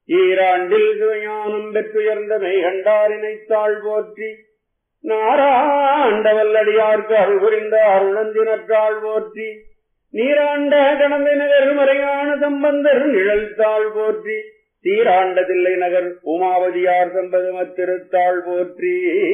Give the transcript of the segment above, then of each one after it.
ஈராண்டில் சிவஞானம் பெற்றுயர்ந்த மெய்கண்டாரினைத்தாள் போற்றி நாராண்டவல்லடியார்க்கு அருள் புரிந்த அருணந்தினத்தாள் போற்றி நீராண்ட கடந்த நகர் மறையான சம்பந்தர் நிழல்தாள் போற்றி தீராண்ட தில்லை நகர் உமாவதியார் சம்பதமத்திருத்தாள் போற்றி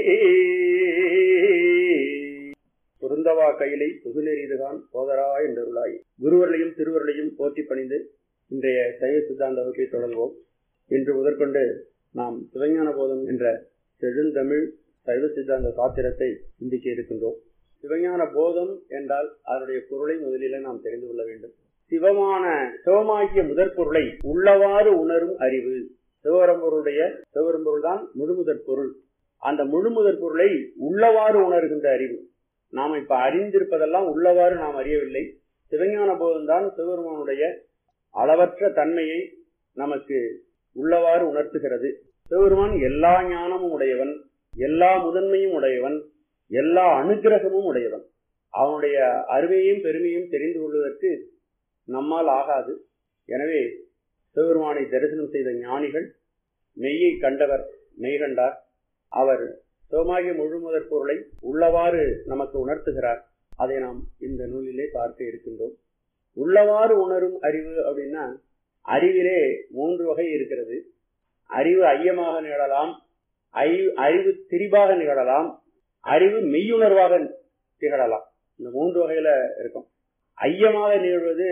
பொருந்தவா கையிலை புகுநெறிதுதான் போதரா என்றருளாய் குருவர்களையும் திருவர்களையும் போற்றி பணிந்து இன்றைய சைவ சித்தாந்த வகுப்பை தொடர்வோம் இன்று முதற்கொண்டு நாம் சிவஞான போதம் என்ற செழுந்தமிழ் சைவ சித்தாந்த சாத்திரத்தை சிந்திக்க இருக்கின்றோம் சிவஞான போதம் என்றால் அதனுடைய பொருளை முதலிலே நாம் தெரிந்து கொள்ள வேண்டும் சிவமான சிவமாகிய முதற் பொருளை உள்ளவாறு உணரும் அறிவு சிவரம்பொருடைய சிவரம்பொருள் தான் முழுமுதற் பொருள் அந்த முழுமுதற் பொருளை உள்ளவாறு உணர்கின்ற அறிவு நாம் இப்ப அறிந்திருப்பதெல்லாம் உள்ளவாறு நாம் அறியவில்லை சிவஞான போதம் தான் சிவபெருமானுடைய அளவற்ற தன்மையை நமக்கு உள்ளவாறு உணர்த்துகிறது சிவபெருமான் எல்லா ஞானமும் உடையவன் எல்லா முதன்மையும் உடையவன் எல்லா அனுகிரகமும் உடையவன் அவனுடைய அருமையும் பெருமையும் தெரிந்து கொள்வதற்கு நம்மால் ஆகாது எனவே சிவபெருமானை தரிசனம் செய்த ஞானிகள் மெய்யை கண்டவர் மெய் கண்டார் அவர் சிவமாகிய முழுமுதற் பொருளை உள்ளவாறு நமக்கு உணர்த்துகிறார் அதை நாம் இந்த நூலிலே பார்க்க இருக்கின்றோம் உள்ளவாறு உணரும் அறிவு அப்படின்னா அறிவிலே மூன்று வகை இருக்கிறது அறிவு ஐயமாக நிகழலாம் அறிவு அறிவு திரிபாக நிகழலாம் அறிவு மெய்யுணர்வாக திகழலாம் இந்த மூன்று வகையில இருக்கும் ஐயமாக நிகழ்வது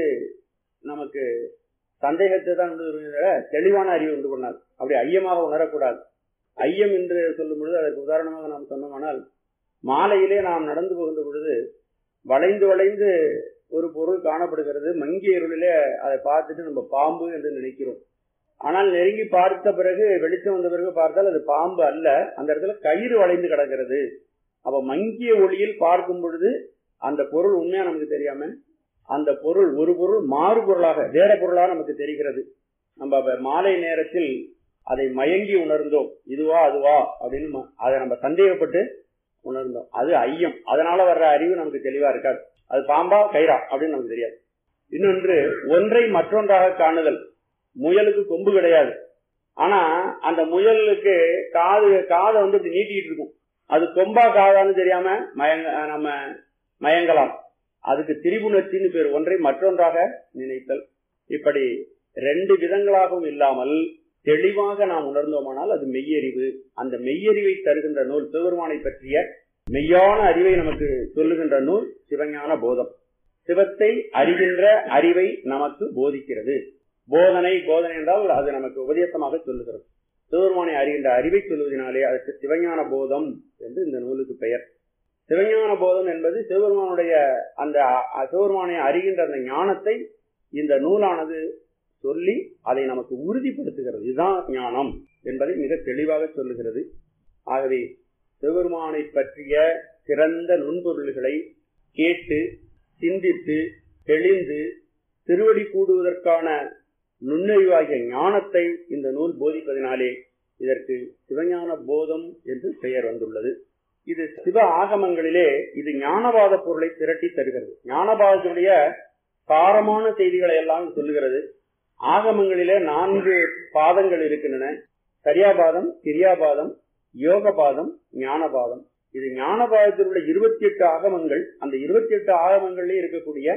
நமக்கு சந்தேகத்தை தான் உண்டு தெளிவான அறிவு உண்டு பண்ணால் அப்படி ஐயமாக உணரக்கூடாது ஐயம் என்று சொல்லும் பொழுது அதற்கு உதாரணமாக நாம் சொன்னோமானால் மாலையிலே நாம் நடந்து போகின்ற பொழுது வளைந்து வளைந்து ஒரு பொருள் காணப்படுகிறது மங்கிய இருளிலே அதை பார்த்துட்டு நம்ம பாம்பு என்று நினைக்கிறோம் ஆனால் நெருங்கி பார்த்த பிறகு வெளிச்சம் வந்த பிறகு பார்த்தால் அது பாம்பு அல்ல அந்த இடத்துல கயிறு வளைந்து கிடக்கிறது அப்ப மங்கிய ஒளியில் பார்க்கும் பொழுது அந்த பொருள் உண்மையா நமக்கு தெரியாம அந்த பொருள் ஒரு பொருள் மாறு பொருளாக வேற பொருளாக நமக்கு தெரிகிறது நம்ம மாலை நேரத்தில் அதை மயங்கி உணர்ந்தோம் இதுவா அதுவா அப்படின்னு அதை நம்ம சந்தேகப்பட்டு உணர்ந்தோம் அது ஐயம் அதனால வர்ற அறிவு நமக்கு தெளிவா இருக்காது அது பாம்பா கயிறா அப்படின்னு நமக்கு தெரியாது இன்னொன்று ஒன்றை மற்றொன்றாக காணுதல் முயலுக்கு கொம்பு கிடையாது ஆனா அந்த முயலுக்கு காது காதை வந்து இப்படி நீட்டிட்டு இருக்கும் அது கொம்பா காதான்னு தெரியாம மயங்க நம்ம மயங்கலாம் அதுக்கு திரிபுணர்ச்சின்னு பேர் ஒன்றை மற்றொன்றாக நினைத்தல் இப்படி ரெண்டு விதங்களாகவும் இல்லாமல் தெளிவாக நாம் உணர்ந்தோமானால் அது மெய்யறிவு அந்த மெய்யறிவை தருகின்ற நூல் சிவபெருமானை பற்றிய மெய்யான அறிவை நமக்கு சொல்லுகின்ற நூல் சிவஞான போதம் சிவத்தை அறிகின்ற அறிவை நமக்கு போதிக்கிறது போதனை போதனை என்றால் அது நமக்கு உபதேசமாக சொல்லுகிறது சிவபெருமானை அறிகின்ற அறிவை சொல்வதனாலே அதற்கு சிவஞான போதம் என்று இந்த நூலுக்கு பெயர் சிவஞான போதம் என்பது சிவபெருமானுடைய அந்த சிவபெருமானை அறிகின்ற அந்த ஞானத்தை இந்த நூலானது சொல்லி அதை நமக்கு உறுதிப்படுத்துகிறது இதுதான் ஞானம் என்பதை மிக தெளிவாக சொல்லுகிறது ஆகவே சிவபெருமானை பற்றிய சிறந்த நுண்பொருள்களை கேட்டு சிந்தித்து தெளிந்து திருவடி கூடுவதற்கான நுண்ணறிவாகிய ஞானத்தை இந்த நூல் போதிப்பதினாலே இதற்கு சிவஞான போதம் என்று பெயர் வந்துள்ளது இது சிவ ஆகமங்களிலே இது ஞானவாத பொருளை திரட்டி தருகிறது ஞானபாதத்துடைய சாரமான செய்திகளை எல்லாம் சொல்லுகிறது ஆகமங்களிலே நான்கு பாதங்கள் இருக்கின்றன சரியாபாதம் கிரியாபாதம் யோகபாதம் ஞானபாதம் இது ஞானபாதத்தில் உள்ள இருபத்தி எட்டு ஆகமங்கள் அந்த இருபத்தி எட்டு ஆகமங்களிலே இருக்கக்கூடிய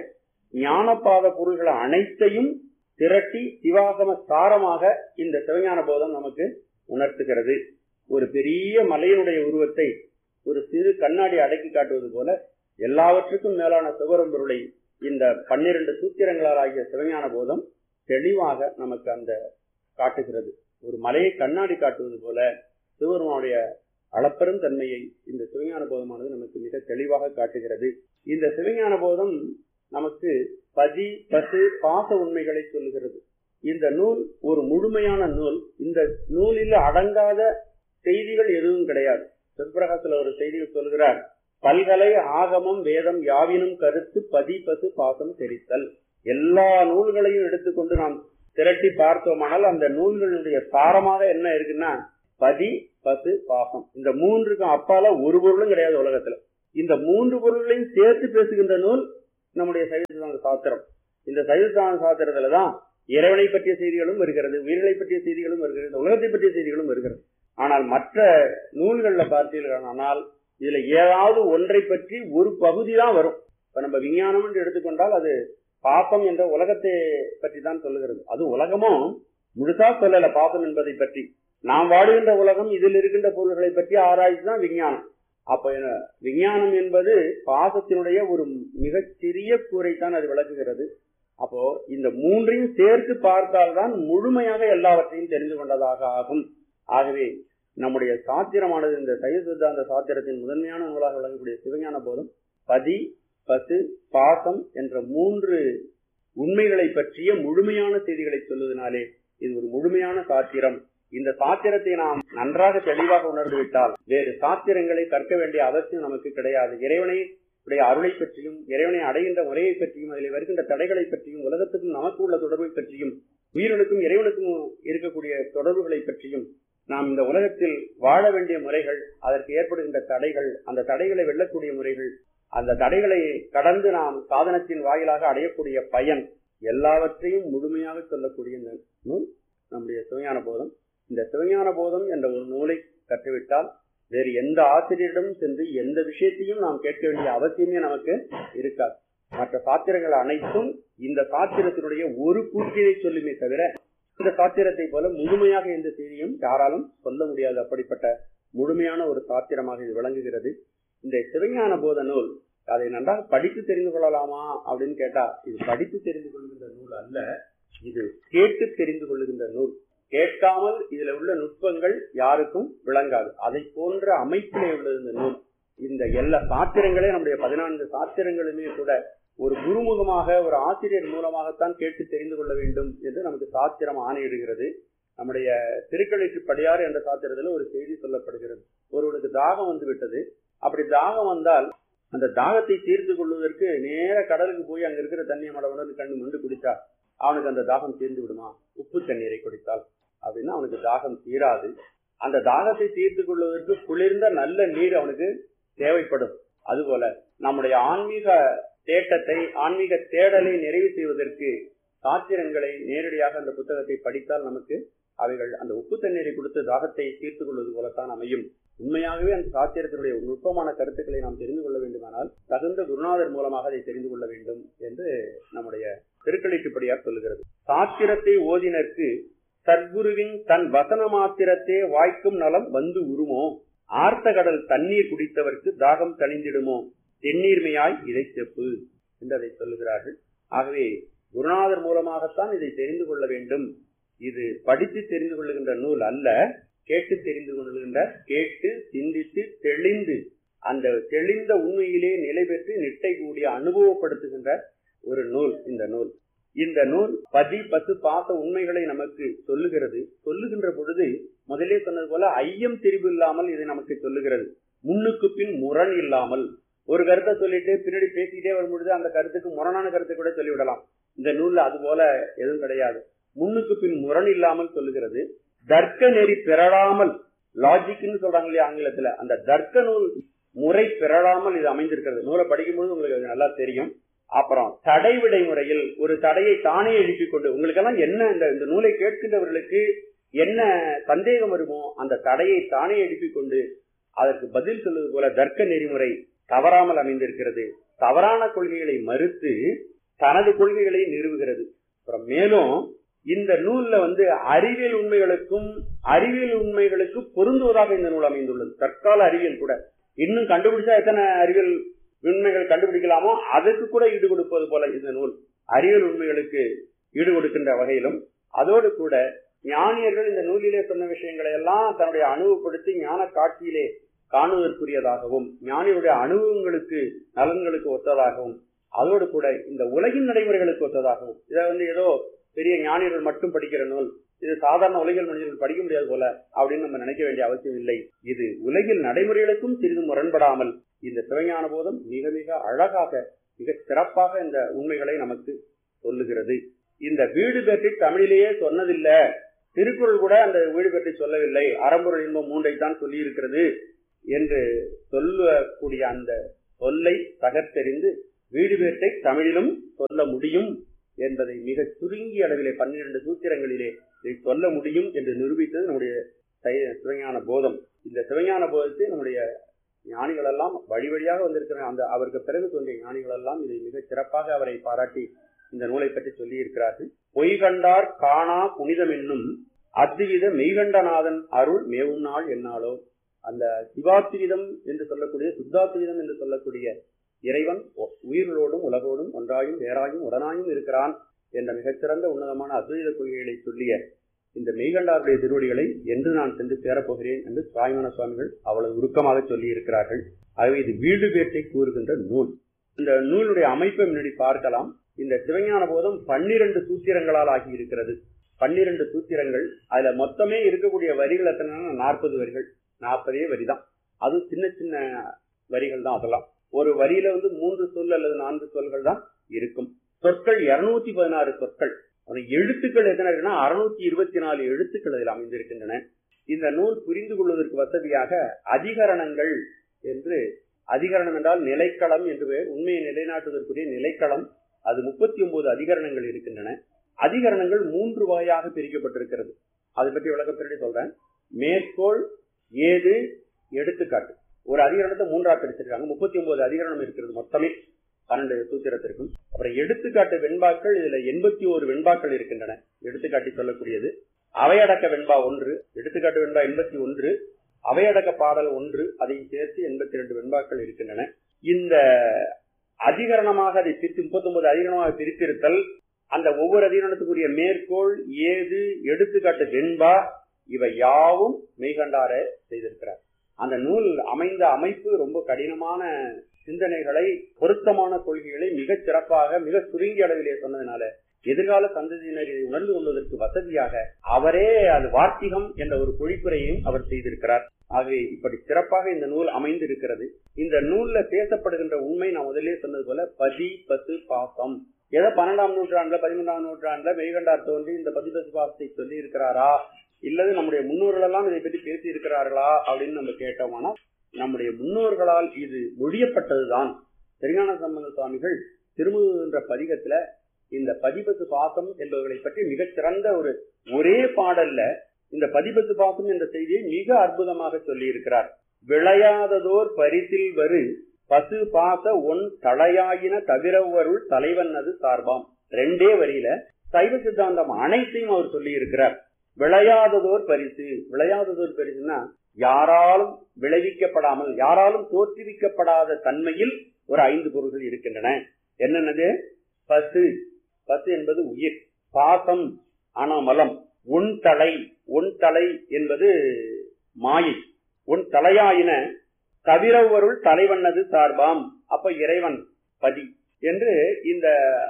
ஞானபாத பொருள்கள் அனைத்தையும் திரட்டி சிவாகம சாரமாக இந்த சிவஞான போதம் நமக்கு உணர்த்துகிறது ஒரு பெரிய மலையினுடைய உருவத்தை ஒரு சிறு கண்ணாடி அடக்கி காட்டுவது போல எல்லாவற்றுக்கும் மேலான சிவரம்பொருளை இந்த பன்னிரண்டு சூத்திரங்களால் ஆகிய சிவஞான போதம் தெளிவாக நமக்கு அந்த காட்டுகிறது ஒரு மலையை கண்ணாடி காட்டுவது போல சிவபெருமானுடைய அளப்பெரும் தன்மையை இந்த சிவஞான போதமானது நமக்கு மிக தெளிவாக காட்டுகிறது இந்த சிவஞான போதம் நமக்கு பதி பசு பாச உண்மைகளை சொல்லுகிறது இந்த நூல் ஒரு முழுமையான நூல் இந்த நூலில் அடங்காத செய்திகள் எதுவும் கிடையாது சிவபிரகாசத்துல ஒரு செய்திகள் சொல்கிறார் பல்கலை ஆகமம் வேதம் யாவினும் கருத்து பதி பசு பாசம் தெரித்தல் எல்லா நூல்களையும் எடுத்துக்கொண்டு நாம் திரட்டி பார்த்தோமானால் அந்த நூல்களுடைய சாரமாக என்ன இருக்குன்னா பதி பசு பாசம் இந்த மூன்றுக்கும் அப்பால ஒரு பொருளும் கிடையாது உலகத்துல இந்த மூன்று பொருள்களையும் சேர்த்து பேசுகின்ற நூல் நம்முடைய சைவசிதாந்த சாத்திரம் இந்த சைவசிதாந்த சாத்திரத்துலதான் இறைவனை பற்றிய செய்திகளும் வருகிறது உயிர்களை பற்றிய செய்திகளும் வருகிறது உலகத்தை பற்றிய செய்திகளும் வருகிறது ஆனால் மற்ற நூல்கள்ல பார்த்தீர்களானால் இதுல ஏதாவது ஒன்றை பற்றி ஒரு பகுதி தான் வரும் இப்ப நம்ம விஞ்ஞானம் என்று எடுத்துக்கொண்டால் அது பாசம் என்ற உலகத்தை பற்றி தான் சொல்லுகிறது அது உலகமும் முழுசா சொல்லல பாசம் என்பதை பற்றி நாம் வாடுகின்ற உலகம் இதில் இருக்கின்ற பொருள்களை பற்றி ஆராய்ச்சி தான் விஞ்ஞானம் அப்ப விஞ்ஞானம் என்பது பாசத்தினுடைய ஒரு மிகச் சிறிய கூரைத்தான் அது விளக்குகிறது அப்போ இந்த மூன்றையும் சேர்த்து பார்த்தால்தான் முழுமையாக எல்லாவற்றையும் தெரிந்து கொண்டதாக ஆகும் ஆகவே நம்முடைய சாத்திரமானது இந்த சைவ சித்தாந்த சாத்திரத்தின் முதன்மையான நூலாக விளங்கக்கூடிய சிவஞான போதும் பதி பசு பாசம் என்ற மூன்று உண்மைகளை பற்றிய முழுமையான செய்திகளை சொல்வதனாலே இது ஒரு முழுமையான சாத்திரம் இந்த சாத்திரத்தை நாம் நன்றாக தெளிவாக உணர்ந்து விட்டால் வேறு சாத்திரங்களை கற்க வேண்டிய அவசியம் நமக்கு கிடையாது இறைவனை உடைய அருளை பற்றியும் இறைவனை அடைகின்ற முறையை பற்றியும் அதில் வருகின்ற தடைகளை பற்றியும் உலகத்துக்கும் நமக்கு உள்ள தொடர்பை பற்றியும் உயிர்களுக்கும் இறைவனுக்கும் இருக்கக்கூடிய தொடர்புகளை பற்றியும் நாம் இந்த உலகத்தில் வாழ வேண்டிய முறைகள் அதற்கு ஏற்படுகின்ற தடைகள் அந்த தடைகளை வெல்லக்கூடிய முறைகள் அந்த தடைகளை கடந்து நாம் சாதனத்தின் வாயிலாக அடையக்கூடிய பயன் எல்லாவற்றையும் முழுமையாக சொல்லக்கூடிய இந்த நூல் நம்முடைய சிவஞான போதம் இந்த சிவஞான போதம் என்ற ஒரு நூலை கற்றுவிட்டால் வேறு எந்த ஆசிரியரிடம் சென்று எந்த விஷயத்தையும் நாம் கேட்க வேண்டிய அவசியமே நமக்கு இருக்காது மற்ற சாத்திரங்கள் அனைத்தும் இந்த சாத்திரத்தினுடைய ஒரு கூற்றினை சொல்லுமே தவிர இந்த சாத்திரத்தை போல முழுமையாக எந்த செய்தியும் யாராலும் சொல்ல முடியாது அப்படிப்பட்ட முழுமையான ஒரு சாத்திரமாக இது விளங்குகிறது இந்த சிவஞான போத நூல் அதை நன்றாக படித்து தெரிந்து கொள்ளலாமா அப்படின்னு கேட்டா இது படித்து தெரிந்து கொள்கின்ற நூல் அல்ல இது கேட்டு தெரிந்து கொள்ளுகின்ற நூல் கேட்காமல் இதுல உள்ள நுட்பங்கள் யாருக்கும் விளங்காது அதை போன்ற அமைப்பிலே உள்ளது இந்த நூல் இந்த எல்லா சாத்திரங்களே நம்முடைய பதினான்கு சாத்திரங்களுமே கூட ஒரு குருமுகமாக ஒரு ஆசிரியர் மூலமாகத்தான் கேட்டு தெரிந்து கொள்ள வேண்டும் என்று நமக்கு சாத்திரம் ஆணையிடுகிறது நம்முடைய திருக்கழிற்று படியார் என்ற சாத்திரத்தில் ஒரு செய்தி சொல்லப்படுகிறது ஒருவனுக்கு தாகம் வந்து விட்டது அப்படி தாகம் வந்தால் அந்த தாகத்தை தீர்த்து கொள்வதற்கு நேர கடலுக்கு போய் அங்க இருக்கிற தண்ணியை மடவுடன் கண்ணு மண்டு குடித்தா அவனுக்கு அந்த தாகம் தீர்ந்து விடுமா உப்பு தண்ணீரை குடித்தால் அப்படின்னா அவனுக்கு தாகம் தீராது அந்த தாகத்தை தீர்த்து கொள்வதற்கு குளிர்ந்த நல்ல நீர் அவனுக்கு தேவைப்படும் அதுபோல நம்முடைய ஆன்மீக தேட்டத்தை ஆன்மீக தேடலை நிறைவு செய்வதற்கு சாத்திரங்களை நேரடியாக அந்த புத்தகத்தை படித்தால் நமக்கு அவைகள் அந்த உப்பு தண்ணீரை கொடுத்து தாகத்தை தீர்த்து கொள்வது போலத்தான் அமையும் உண்மையாகவே அந்த சாத்திரத்தினுடைய நுட்பமான கருத்துக்களை நாம் தெரிந்து கொள்ள வேண்டுமானால் தகுந்த குருநாதர் மூலமாக அதை தெரிந்து கொள்ள வேண்டும் என்று நம்முடைய திருக்களிட்டுப்படியார் சொல்லுகிறது சாத்திரத்தை ஓதினருக்கு சத்குருவின் தன் வசன மாத்திரத்தே வாய்க்கும் நலம் வந்து உருமோ ஆர்த்த கடல் தண்ணீர் குடித்தவர்க்கு தாகம் தணிந்திடுமோ தென்னீர்மையாய் இதை செப்பு என்று அதை சொல்லுகிறார்கள் ஆகவே குருநாதர் மூலமாகத்தான் இதை தெரிந்து கொள்ள வேண்டும் இது படித்து தெரிந்து கொள்ளுகின்ற நூல் அல்ல கேட்டு தெரிந்து கொள்கின்ற கேட்டு சிந்தித்து தெளிந்து அந்த தெளிந்த உண்மையிலே நிலை பெற்று நிட்டை கூடிய அனுபவப்படுத்துகின்ற ஒரு நூல் இந்த நூல் இந்த நூல் பதி பசு பாச உண்மைகளை நமக்கு சொல்லுகிறது சொல்லுகின்ற பொழுது முதலே சொன்னது போல ஐயம் திரிவு இல்லாமல் இதை நமக்கு சொல்லுகிறது முன்னுக்கு பின் முரண் இல்லாமல் ஒரு கருத்தை சொல்லிட்டு பின்னாடி பேசிக்கிட்டே வரும்பொழுது அந்த கருத்துக்கு முரணான கருத்தை கூட சொல்லிவிடலாம் இந்த நூல்ல அது போல எதுவும் கிடையாது முன்னுக்கு பின் முரண் இல்லாமல் சொல்லுகிறது தர்க்க நெறி பிறழாமல் லாஜிக்னு சொல்றாங்க இல்லையா ஆங்கிலத்துல அந்த தர்க்க நூல் முறை பிறழாமல் இது அமைந்திருக்கிறது நூலை படிக்கும்போது உங்களுக்கு அது நல்லா தெரியும் அப்புறம் தடை விடை முறையில் ஒரு தடையை தானே எழுப்பிக் கொண்டு உங்களுக்கெல்லாம் என்ன இந்த இந்த நூலை கேட்கின்றவர்களுக்கு என்ன சந்தேகம் வருமோ அந்த தடையை தானே எழுப்பிக் கொண்டு அதற்கு பதில் சொல்வது போல தர்க்க நெறிமுறை தவறாமல் அமைந்திருக்கிறது தவறான கொள்கைகளை மறுத்து தனது கொள்கைகளை நிறுவுகிறது அப்புறம் மேலும் இந்த நூல்ல வந்து அறிவியல் உண்மைகளுக்கும் அறிவியல் உண்மைகளுக்கு பொருந்துவதாக இந்த நூல் அமைந்துள்ளது தற்கால அறிவியல் கூட இன்னும் கண்டுபிடிச்சா எத்தனை அறிவியல் உண்மைகள் கண்டுபிடிக்கலாமோ அதற்கு கூட ஈடு கொடுப்பது போல இந்த நூல் அறிவியல் உண்மைகளுக்கு ஈடு கொடுக்கின்ற வகையிலும் அதோடு கூட ஞானியர்கள் இந்த நூலிலே சொன்ன விஷயங்களை எல்லாம் தன்னுடைய அனுபவப்படுத்தி ஞான காட்சியிலே காணுவதற்குரியதாகவும் ஞானியுடைய அனுபவங்களுக்கு நலன்களுக்கு ஒத்ததாகவும் அதோடு கூட இந்த உலகின் நடைமுறைகளுக்கு ஒத்ததாகவும் இதை வந்து ஏதோ பெரிய ஞானியர்கள் மட்டும் படிக்கிற நூல் இது சாதாரண உலகில் மனிதர்கள் படிக்க முடியாது போல அப்படின்னு நம்ம நினைக்க வேண்டிய அவசியம் இல்லை இது உலகில் நடைமுறைகளுக்கும் சிறிது முரண்படாமல் இந்த சிவஞான போதம் மிக மிக அழகாக மிக சிறப்பாக இந்த உண்மைகளை நமக்கு சொல்லுகிறது இந்த வீடு பற்றி தமிழிலேயே சொன்னதில்லை திருக்குறள் கூட அந்த வீடு பற்றி சொல்லவில்லை அறம்பொருள் இன்பம் மூன்றை தான் சொல்லி இருக்கிறது என்று சொல்லக்கூடிய அந்த சொல்லை தகர்த்தெறிந்து வீடு பேட்டை தமிழிலும் சொல்ல முடியும் என்பதை மிக சுருங்கிய அளவிலே பன்னிரண்டு சூத்திரங்களிலே இதை சொல்ல முடியும் என்று நிரூபித்தது நம்முடைய சை- சிவஞான போதம் இந்த சிவஞான போதத்தை நம்முடைய ஞானிகள் எல்லாம் வழி வழியாக வந்திருக்கிற அந்த அவருக்கு பிறகு தோன்றிய ஞானிகள் எல்லாம் இதை மிகச் சிறப்பாக அவரை பாராட்டி இந்த நூலை பற்றி சொல்லி இருக்கிறார்கள் பொய் கண்டார் காணா புனிதம் என்னும் அத்வித மெய்கண்டநாதன் அருள் மேவும் நாள் என்னாலோ அந்த சிவாத்விதம் என்று சொல்லக்கூடிய சுத்தாத்விதம் என்று சொல்லக்கூடிய இறைவன் ஒ- உயிர்களோடும் உலகோடும் ஒன்றாயும் வேறாயும் உடனாயும் இருக்கிறான் என்ற மிகச்சிறந்த உன்னதமான அத்வைத கொள்கைகளை சொல்லிய இந்த மெய்கண்டாருடைய திருவடிகளை என்று நான் சென்று சேரப்போகிறேன் என்று சுவாமிமான சுவாமிகள் அவ்வளவு உருக்கமாக சொல்லி இருக்கிறார்கள் ஆகவே இது வீடு பேட்டை கூறுகின்ற நூல் இந்த நூலுடைய அமைப்பை முன்னாடி பார்க்கலாம் இந்த சிவஞான போதம் பன்னிரண்டு சூத்திரங்களால் ஆகி இருக்கிறது பன்னிரண்டு சூத்திரங்கள் அதுல மொத்தமே இருக்கக்கூடிய வரிகள் எத்தனை நாற்பது வரிகள் நாற்பதே வரி தான் அது சின்ன சின்ன வரிகள் தான் அதெல்லாம் ஒரு வரியில வந்து மூன்று சொல் அல்லது நான்கு சொல்கள் தான் இருக்கும் சொற்கள் இருநூத்தி பதினாறு சொற்கள் ஆனா எழுத்துக்கள் எத்தனை இருக்குன்னா அறுநூத்தி இருபத்தி நாலு எழுத்துக்கள் அதில் அமைந்திருக்கின்றன இந்த நூல் புரிந்து கொள்வதற்கு வசதியாக அதிகரணங்கள் என்று அதிகரணம் என்றால் நிலைக்களம் என்று பெயர். உண்மையை நிலைநாட்டுவதற்குரிய நிலைக்களம் அது முப்பத்தி ஒன்பது அதிகரணங்கள் இருக்கின்றன அதிகரணங்கள் மூன்று வகையாக பிரிக்கப்பட்டிருக்கிறது அதை பற்றி விளக்கம் பின்னாடி சொல்றேன் மேற்கோள் ஏது எடுத்துக்காட்டு ஒரு அதிகரணத்தை மூன்றா பிரிச்சிருக்காங்க முப்பத்தி ஒன்பது அதிகரணம் இருக்கிறது மொத்தமே பன்னெண்டு சூத்திரத்திற்கும் அப்புறம் எடுத்துக்காட்டு வெண்பாக்கள் இதுல எண்பத்தி ஒரு வெண்பாக்கள் இருக்கின்றன எடுத்துக்காட்டி சொல்லக்கூடியது அவையடக்க வெண்பா ஒன்று எடுத்துக்காட்டு வெண்பா எண்பத்தி ஒன்று அவையடக்க பாடல் ஒன்று அதையும் சேர்த்து எண்பத்தி ரெண்டு வெண்பாக்கள் இருக்கின்றன இந்த அதிகரணமாக அதை பிரித்து முப்பத்தி ஒன்பது அதிகரணமாக பிரித்திருத்தல் அந்த ஒவ்வொரு அதிகரணத்துக்குரிய மேற்கோள் ஏது எடுத்துக்காட்டு வெண்பா இவை யாவும் மெய்கண்டார செய்திருக்கிறார் அந்த நூல் அமைந்த அமைப்பு ரொம்ப கடினமான சிந்தனைகளை பொருத்தமான கொள்கைகளை மிகச் சிறப்பாக மிக சுருங்கிய அளவிலே சொன்னதுனால எதிர்கால சந்ததியினர் இதை உணர்ந்து கொள்வதற்கு வசதியாக அவரே அது வார்த்திகம் என்ற ஒரு பொழிப்புரையும் அவர் செய்திருக்கிறார் ஆகவே இப்படி சிறப்பாக இந்த நூல் அமைந்திருக்கிறது இந்த நூல்ல பேசப்படுகின்ற உண்மை நான் முதலே சொன்னது போல பதி பசு பாசம் ஏதோ பன்னெண்டாம் நூற்றாண்டுல பதிமூன்றாம் நூற்றாண்டுல மெய்கண்டார் தோன்றி இந்த பதி பசு பாசத்தை சொல்லி இருக்கிறாரா இல்லது நம்முடைய முன்னோர்கள் எல்லாம் இதை பற்றி பேசி இருக்கிறார்களா அப்படின்னு நம்ம கேட்டோம்னா நம்முடைய முன்னோர்களால் இது மொழியப்பட்டதுதான் திருஞான சம்பந்த சுவாமிகள் திருமுது என்ற பதிகத்துல இந்த பதிபத்து பாசம் என்பவர்களை பற்றி மிகச் சிறந்த ஒரு ஒரே பாடல்ல இந்த பதிபத்து பாசம் என்ற செய்தியை மிக அற்புதமாக சொல்லி இருக்கிறார் விளையாததோர் பரிசில் வரு பசு பாச ஒன் தலையாயின தவிரவருள் தலைவன் அது சார்பாம் ரெண்டே வரியில சைவ சித்தாந்தம் அனைத்தையும் அவர் சொல்லி இருக்கிறார் விளையாததோர் பரிசு விளையாததோர் பரிசுன்னா யாராலும் விளைவிக்கப்படாமல் யாராலும் தோற்றுவிக்கப்படாத தன்மையில் ஒரு ஐந்து பொருள்கள் இருக்கின்றன என்னென்னது பசு பசு என்பது உயிர் பாசம் அனமலம் உன் தலை உன் தலை என்பது மாயை உன் தலையாயின தவிரவருள் தலைவண்ணது சார்பாம் அப்ப இறைவன் பதி என்று இந்த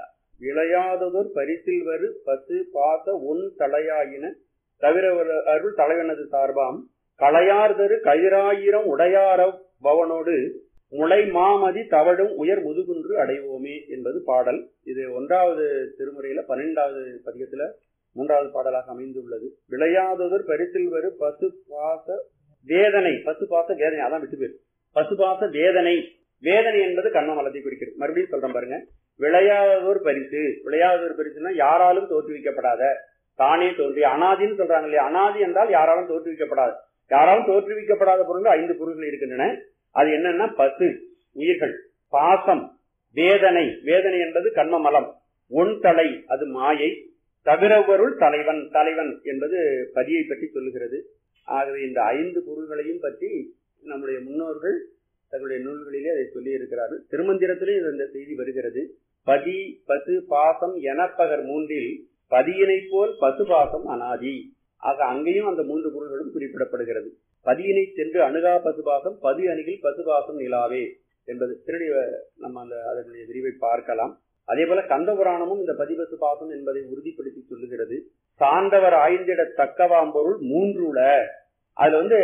விளையாததோர் பரிசில் வரு பசு பாச உன் தலையாயின தவிர அருள் தலைவனது சார்பாம் களையார்தரு கயிறாயிரம் உடையார பவனோடு முளை மாமதி தவழும் உயர் முதுகுன்று அடைவோமே என்பது பாடல் இது ஒன்றாவது திருமுறையில பன்னெண்டாவது பதிகத்துல மூன்றாவது பாடலாக அமைந்துள்ளது விளையாததோர் பரிசில் வரு பசு பாச வேதனை பசு பாச வேதனை அதான் விட்டு பேர் பசு பாச வேதனை வேதனை என்பது கண்ணமலத்தை குறிக்கிறது மறுபடியும் சொல்றேன் பாருங்க விளையாததோர் பரிசு விளையாததோர் பரிசுன்னா யாராலும் தோற்றுவிக்கப்படாத தானே தோன்றி அனாதின்னு சொல்றாங்க இல்லையா அனாதி என்றால் யாராலும் தோற்றுவிக்கப்படாது யாராலும் தோற்றுவிக்கப்படாத பொருள் ஐந்து பொருள்கள் இருக்கின்றன அது என்னன்னா பசு உயிர்கள் பாசம் வேதனை வேதனை என்பது கண்மமலம் ஒன் தலை அது மாயை தவிரவருள் தலைவன் தலைவன் என்பது பதியை பற்றி சொல்லுகிறது ஆகவே இந்த ஐந்து பொருள்களையும் பற்றி நம்முடைய முன்னோர்கள் தங்களுடைய நூல்களிலே அதை சொல்லி இருக்கிறார்கள் திருமந்திரத்திலும் இந்த செய்தி வருகிறது பதி பசு பாசம் எனப்பகர் மூன்றில் பதியினை போல் பசு பாசம் அனாதி ஆக அங்கேயும் அந்த மூன்று பொருள்களும் குறிப்பிடப்படுகிறது பதியினை சென்று அணுகா பசுபாசம் பதி அணுகில் பசுபாசம் நிலாவே என்பது திருடி நம்ம அந்த அதனுடைய விரிவை பார்க்கலாம் அதே போல கந்த புராணமும் இந்த பதிபசு பாசம் என்பதை உறுதிப்படுத்தி சொல்லுகிறது சார்ந்தவர் ஆய்ந்திட தக்கவாம் பொருள் மூன்றுல அதுல வந்து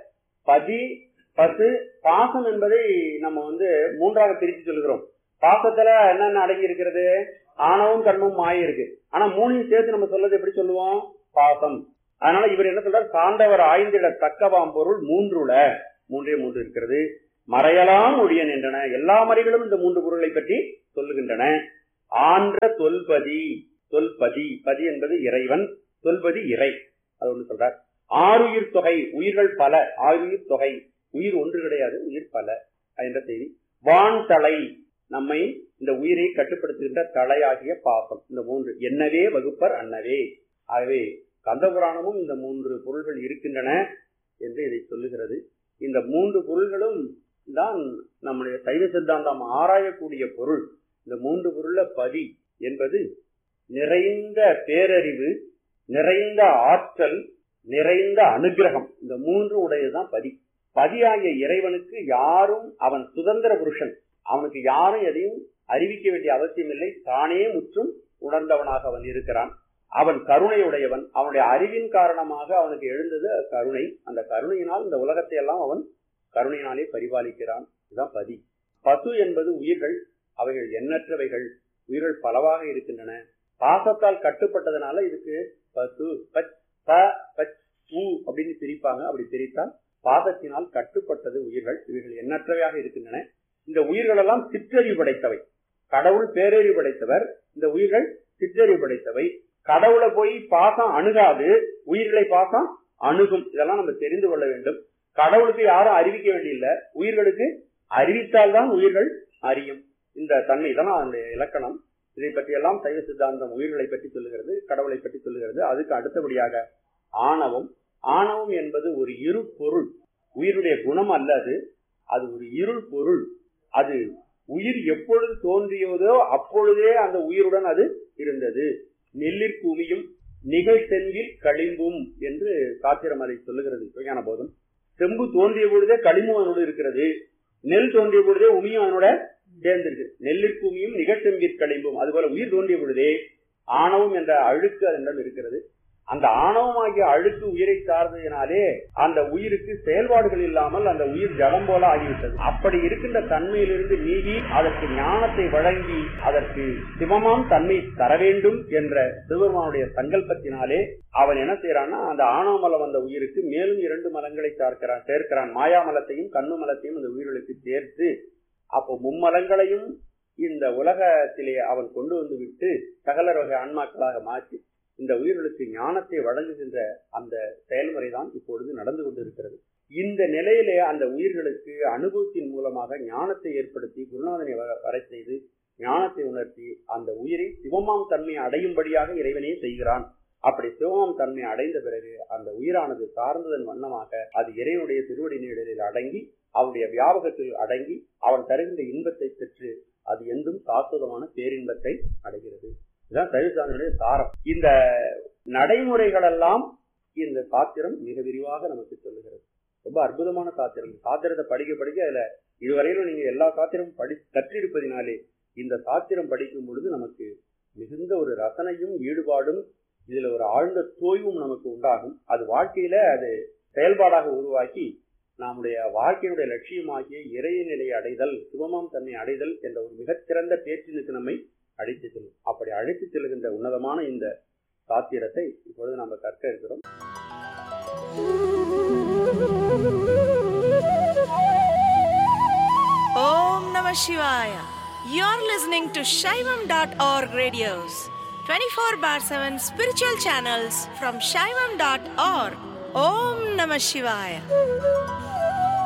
பதி பசு பாசம் என்பதை நம்ம வந்து மூன்றாக பிரித்து சொல்கிறோம் பாசத்துல என்னென்ன அடங்கி இருக்கிறது ஆணவம் கர்மம் மாய இருக்கு ஆனா மூணையும் சேர்த்து நம்ம சொல்றது எப்படி சொல்லுவோம் பாசம் அதனால இவர் என்ன சொல்றார் சார்ந்தவர் ஆய்ந்திட தக்கவாம் பொருள் மூன்றுல மூன்றே மூன்று இருக்கிறது மறையலாம் ஒழியன் என்றன எல்லா மறைகளும் இந்த மூன்று பொருளை பற்றி சொல்லுகின்றன ஆன்ற தொல்பதி தொல்பதி பதி என்பது இறைவன் தொல்பதி இறை அது ஒண்ணு சொல்றார் ஆறுயிர் தொகை உயிர்கள் பல ஆறுயிர் தொகை உயிர் ஒன்று கிடையாது உயிர் பல என்ற செய்தி வான் தலை நம்மை இந்த உயிரை கட்டுப்படுத்துகின்ற தலையாகிய பாசம் இந்த மூன்று என்னவே வகுப்பர் அன்னவே ஆகவே கந்தபுராணமும் இந்த மூன்று பொருள்கள் இருக்கின்றன என்று இதை சொல்லுகிறது இந்த மூன்று பொருள்களும் தான் நம்முடைய சைவ சித்தாந்தம் ஆராயக்கூடிய பொருள் இந்த மூன்று பொருள பதி என்பது நிறைந்த பேரறிவு நிறைந்த ஆற்றல் நிறைந்த அனுகிரகம் இந்த மூன்று உடையதுதான் பதி பதியாகிய இறைவனுக்கு யாரும் அவன் சுதந்திர புருஷன் அவனுக்கு யாரும் எதையும் அறிவிக்க வேண்டிய அவசியம் இல்லை தானே முற்றும் உணர்ந்தவனாக அவன் இருக்கிறான் அவன் கருணை உடையவன் அவனுடைய அறிவின் காரணமாக அவனுக்கு எழுந்தது கருணை அந்த கருணையினால் இந்த உலகத்தை எல்லாம் அவன் கருணையினாலே பரிபாலிக்கிறான் இதுதான் பதி பசு என்பது உயிர்கள் அவைகள் எண்ணற்றவைகள் உயிர்கள் பலவாக இருக்கின்றன பாசத்தால் கட்டுப்பட்டதுனால இதுக்கு பசு பச் ப பச் பூ அப்படின்னு பிரிப்பாங்க அப்படி பிரித்தால் பாசத்தினால் கட்டுப்பட்டது உயிர்கள் இவைகள் எண்ணற்றவையாக இருக்கின்றன இந்த உயிர்கள் எல்லாம் சிற்றறிவு படைத்தவை கடவுள் பேரறிவு படைத்தவர் இந்த உயிர்கள் சிற்றறிவு படைத்தவை கடவுளை போய் பாசம் அணுகாது உயிர்களை பாசம் அணுகும் இதெல்லாம் நம்ம தெரிந்து கொள்ள வேண்டும் கடவுளுக்கு யாரும் அறிவிக்க வேண்டியில்லை உயிர்களுக்கு அறிவித்தால்தான் உயிர்கள் அறியும் இந்த தன்மை இதெல்லாம் அதனுடைய இலக்கணம் இதை பற்றி எல்லாம் சைவ சித்தாந்தம் உயிர்களை பற்றி சொல்லுகிறது கடவுளை பற்றி சொல்லுகிறது அதுக்கு அடுத்தபடியாக ஆணவம் ஆணவம் என்பது ஒரு இரு பொருள் உயிருடைய குணம் அல்ல அது அது ஒரு இருள் பொருள் அது உயிர் எப்பொழுது தோன்றியதோ அப்பொழுதே அந்த உயிருடன் அது இருந்தது நெல்லிற்குமியும் நிகழ்த்தென்பில் களிம்பும் என்று சாத்திரம் அதை சொல்லுகிறது விஞ்ஞான போதும் செம்பு தோன்றிய பொழுதே களிம்பும் அதனோடு இருக்கிறது நெல் தோன்றிய பொழுதே உமியும் அதனோட சேர்ந்திருக்கு நெல்லிற்கு உமியும் நிகழ்த்தெம்பிற் களிம்பும் அதுபோல உயிர் தோன்றிய பொழுதே ஆணவம் என்ற அழுக்கு அதனிடம் இருக்கிறது அந்த ஆணவமாகிய அழுக்கு உயிரை சார்ந்ததினாலே அந்த உயிருக்கு செயல்பாடுகள் இல்லாமல் அந்த உயிர் ஜடம் போல ஆகிவிட்டது அப்படி இருக்கின்ற தன்மையிலிருந்து நீங்கி அதற்கு ஞானத்தை வழங்கி அதற்கு சிவமாம் தன்மை தர வேண்டும் என்ற சிவபெருமானுடைய சங்கல்பத்தினாலே அவன் என்ன செய்யறான்னா அந்த ஆணவ மலம் அந்த உயிருக்கு மேலும் இரண்டு மலங்களை சேர்க்கிறான் சேர்க்கிறான் மாயாமலத்தையும் கண்ணு மலத்தையும் அந்த உயிர்களுக்கு சேர்த்து அப்போ மும்மலங்களையும் இந்த உலகத்திலே அவன் கொண்டு வந்து விட்டு சகலர் வகை ஆன்மாக்களாக மாற்றி இந்த உயிர்களுக்கு ஞானத்தை வழங்குகின்ற அந்த செயல்முறை தான் இப்பொழுது நடந்து கொண்டிருக்கிறது இந்த நிலையிலே அந்த உயிர்களுக்கு அனுபவத்தின் மூலமாக ஞானத்தை ஏற்படுத்தி குருநாதனை வர செய்து ஞானத்தை உணர்த்தி அந்த உயிரை சிவமாம் தன்மை அடையும்படியாக இறைவனே செய்கிறான் அப்படி சிவமாம் தன்மை அடைந்த பிறகு அந்த உயிரானது சார்ந்ததன் வண்ணமாக அது இறைவனுடைய திருவடி நீடலில் அடங்கி அவனுடைய வியாபகத்தில் அடங்கி அவன் தருகின்ற இன்பத்தை பெற்று அது எந்தும் சாஸ்வதமான பேரின்பத்தை அடைகிறது இதுதான் சைவசாதனுடைய சாரம் இந்த நடைமுறைகள் எல்லாம் இந்த சாத்திரம் மிக விரிவாக நமக்கு சொல்லுகிறது ரொம்ப அற்புதமான சாத்திரம் சாத்திரத்தை படிக்க படிக்க அதுல இதுவரையிலும் நீங்க எல்லா சாத்திரமும் படி கற்றிருப்பதினாலே இந்த சாத்திரம் படிக்கும் பொழுது நமக்கு மிகுந்த ஒரு ரசனையும் ஈடுபாடும் இதுல ஒரு ஆழ்ந்த தோய்வும் நமக்கு உண்டாகும் அது வாழ்க்கையில அது செயல்பாடாக உருவாக்கி நம்முடைய வாழ்க்கையினுடைய லட்சியமாகிய இறைய நிலையை அடைதல் சிவமாம் தன்னை அடைதல் என்ற ஒரு மிகச்சிறந்த பேச்சினுக்கு நம்மை அழைத்து செல்லும் அப்படி அழைத்து செல்கின்ற உன்னதமான இந்த சாத்திரத்தை இப்பொழுது நாம் கற்க இருக்கிறோம் Om Namah Shivaya. You're listening to Shaivam.org radios, 24 bar 7 spiritual channels from Shaivam.org. Om Namah Shivaya.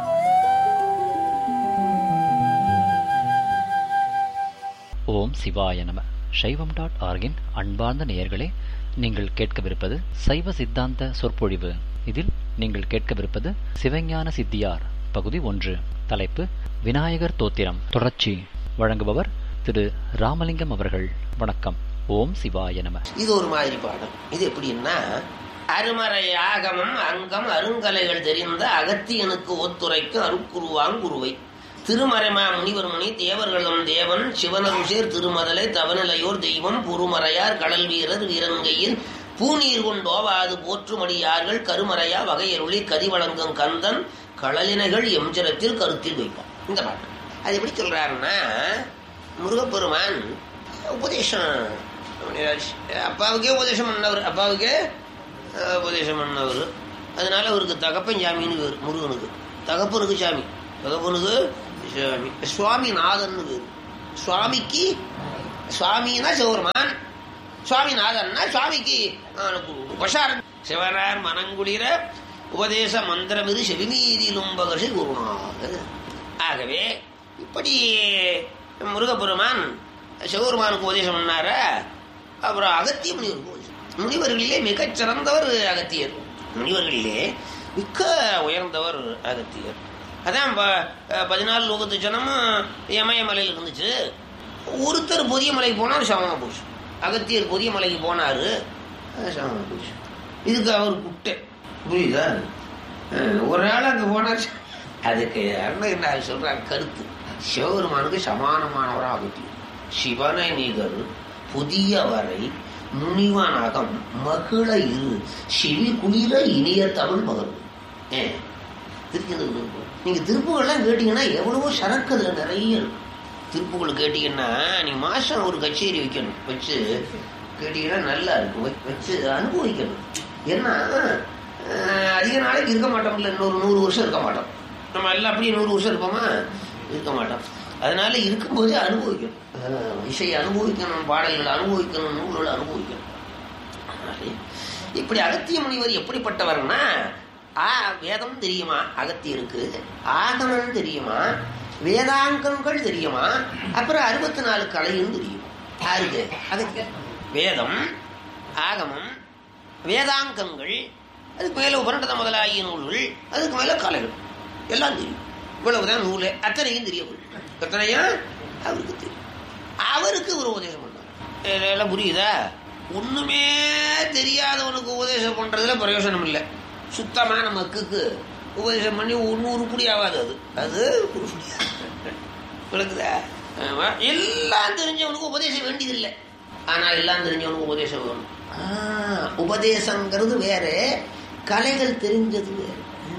ஓம் சிவாய நம சைவம் டாட் ஆர்கின் அன்பார்ந்த நேயர்களே நீங்கள் கேட்கவிருப்பது சைவ சித்தாந்த சொற்பொழிவு இதில் நீங்கள் கேட்கவிருப்பது சிவஞான சித்தியார் பகுதி ஒன்று தலைப்பு விநாயகர் தோத்திரம் தொடர்ச்சி வழங்குபவர் திரு ராமலிங்கம் அவர்கள் வணக்கம் ஓம் சிவாய நம இது ஒரு மாதிரி பாடம் இது எப்படின்னா அருமறை ஆகமம் அங்கம் அருங்கலைகள் தெரிந்த அகத்தியனுக்கு ஒத்துரைக்கும் அருக்குருவாங்குருவை திருமறைமா முனிவர்மணி தேவர்களும் தேவன் சிவனருஷேர் திருமதலை தவநிலையோர் தெய்வம் புறுமறையார் கடல் வீரர் வீரன்கையில் பூநீர் கொண்டோவாது போற்றுமடியார்கள் கருமறையா வகையருளி கதிவழங்கும் கந்தன் களலினைகள் எம்ஜரத்தில் கருத்தில் வைப்பான் இந்த பாட்டு அது எப்படி சொல்றாருன்னா முருகப்பெருமான் உபதேசம் அப்பாவுக்கே உபதேசம் பண்ணவர் அப்பாவுக்கே அஹ், உபதேசம் பண்ணவர் அதனால அவருக்கு தகப்பன் சாமின்னு பேர் முருகனுக்கு தகப்பனுக்கு சாமி தகப்பனுக்கு சாமி சுவாமிநாதன் பேர் சுவாமிக்கு சுவாமின்னா சிவபெருமான் சுவாமிநாதன்னா சுவாமிக்கு ஆஹ், குரு உபசாரம் சிவனார் மனங்குளிர உபதேச மந்திரமிரு செவிமீதிலும் பகசி குருநாதர் ஆகவே இப்படி முருகப்பெருமான் சிவபெருமானுக்கு உபதேசம் பண்ணார அப்புறம் அகத்திய முனிவருக்கு உபதேசம். முனிவர்களிலே மிகச் சிறந்தவர் அகத்தியர் முனிவர்களிலே மிக்க உயர்ந்தவர் அகத்தியர் அதான் ப- பதினாலு லோகத்து ஜனமும் இமயமலையில் இருந்துச்சு ஒருத்தர் பொதிய மலைக்கு போனார் சமமா போச்சு அகத்தியர் பொதிய மலைக்கு போனாரு அது சமமா போச்சு இதுக்கு அவர் குட்டை புரியுதா அஹ் ஒரு நாள் அங்க போனார் அதுக்கு அண்ணன் என்ன சொல்றாங்க கருத்து சிவபெருமானுக்கு சமானமானவராக அகத்தியர் சிவனை நிகர் புதியவரை முனிவனாகம் மகிழ இரு செவி குளிர இனிய தமிழ் மகள் ஏன் திருச்சி நீங்க திருப்புகள்லாம் கேட்டீங்கன்னா எவ்வளவோ சரக்கு அதுல நிறைய இருக்கும் திருப்புகள் கேட்டீங்கன்னா நீங்க மாசம் ஒரு கச்சேரி வைக்கணும் வச்சு கேட்டீங்கன்னா நல்லா இருக்கும் வை- வச்சு அனுபவிக்கணும் ஏன்னா அஹ், அதிக நாளைக்கு இருக்க மாட்டோம்ல இன்னொரு நூறு வருஷம் இருக்க மாட்டோம் நம்ம எல்லாம் அப்படியே நூறு வருஷம் இருப்போமா இருக்க மாட்டோம் அதனால இருக்கும்போதே அனுபவிக்கணும் அஹ், இசையை அனுபவிக்கணும் பாடல்களை அனுபவிக்கணும் நூல்களை அனுபவிக்கணும் அதனாலே இப்படி அகத்திய முனிவர் எப்படிப்பட்டவர்னா ஆ வேதம் தெரியுமா அகத்தியருக்கு ஆகமம் தெரியுமா வேதாங்கங்கள் தெரியுமா அப்புறம் அறுபத்தி நாலு கலையும் தெரியும் யாருக்கு அதுக்கு வேதம் ஆகமம் வேதாங்கங்கள் அதுக்கு மேல உபரிடத முதலாகிய நூல்கள் அதுக்கு மேல கலைகள் எல்லாம் தெரியும் இவ்வளவுதான் நூலே அத்தனையும் தெரியும் எத்தனையா அவருக்கு தெரியும் அவருக்கு ஒரு உபதேசம் பண்ணார் இதெல்லாம் புரியுதா ஒண்ணுமே தெரியாதவனுக்கு உபதேசம் பண்றதுல பிரயோஜனம் இல்லை சுத்தமான மக்குக்கு உபதேசம் பண்ணி ஒன்னும் உருப்படி ஆகாது அது அது உருப்படி விளக்குதா ஆமா. எல்லாம் தெரிஞ்சவனுக்கு உபதேசம் வேண்டியதில்லை ஆனா எல்லாம் தெரிஞ்சவனுக்கு உபதேசம் வேணும் ஆ, உபதேசங்கிறது வேற கலைகள் தெரிஞ்சது வேற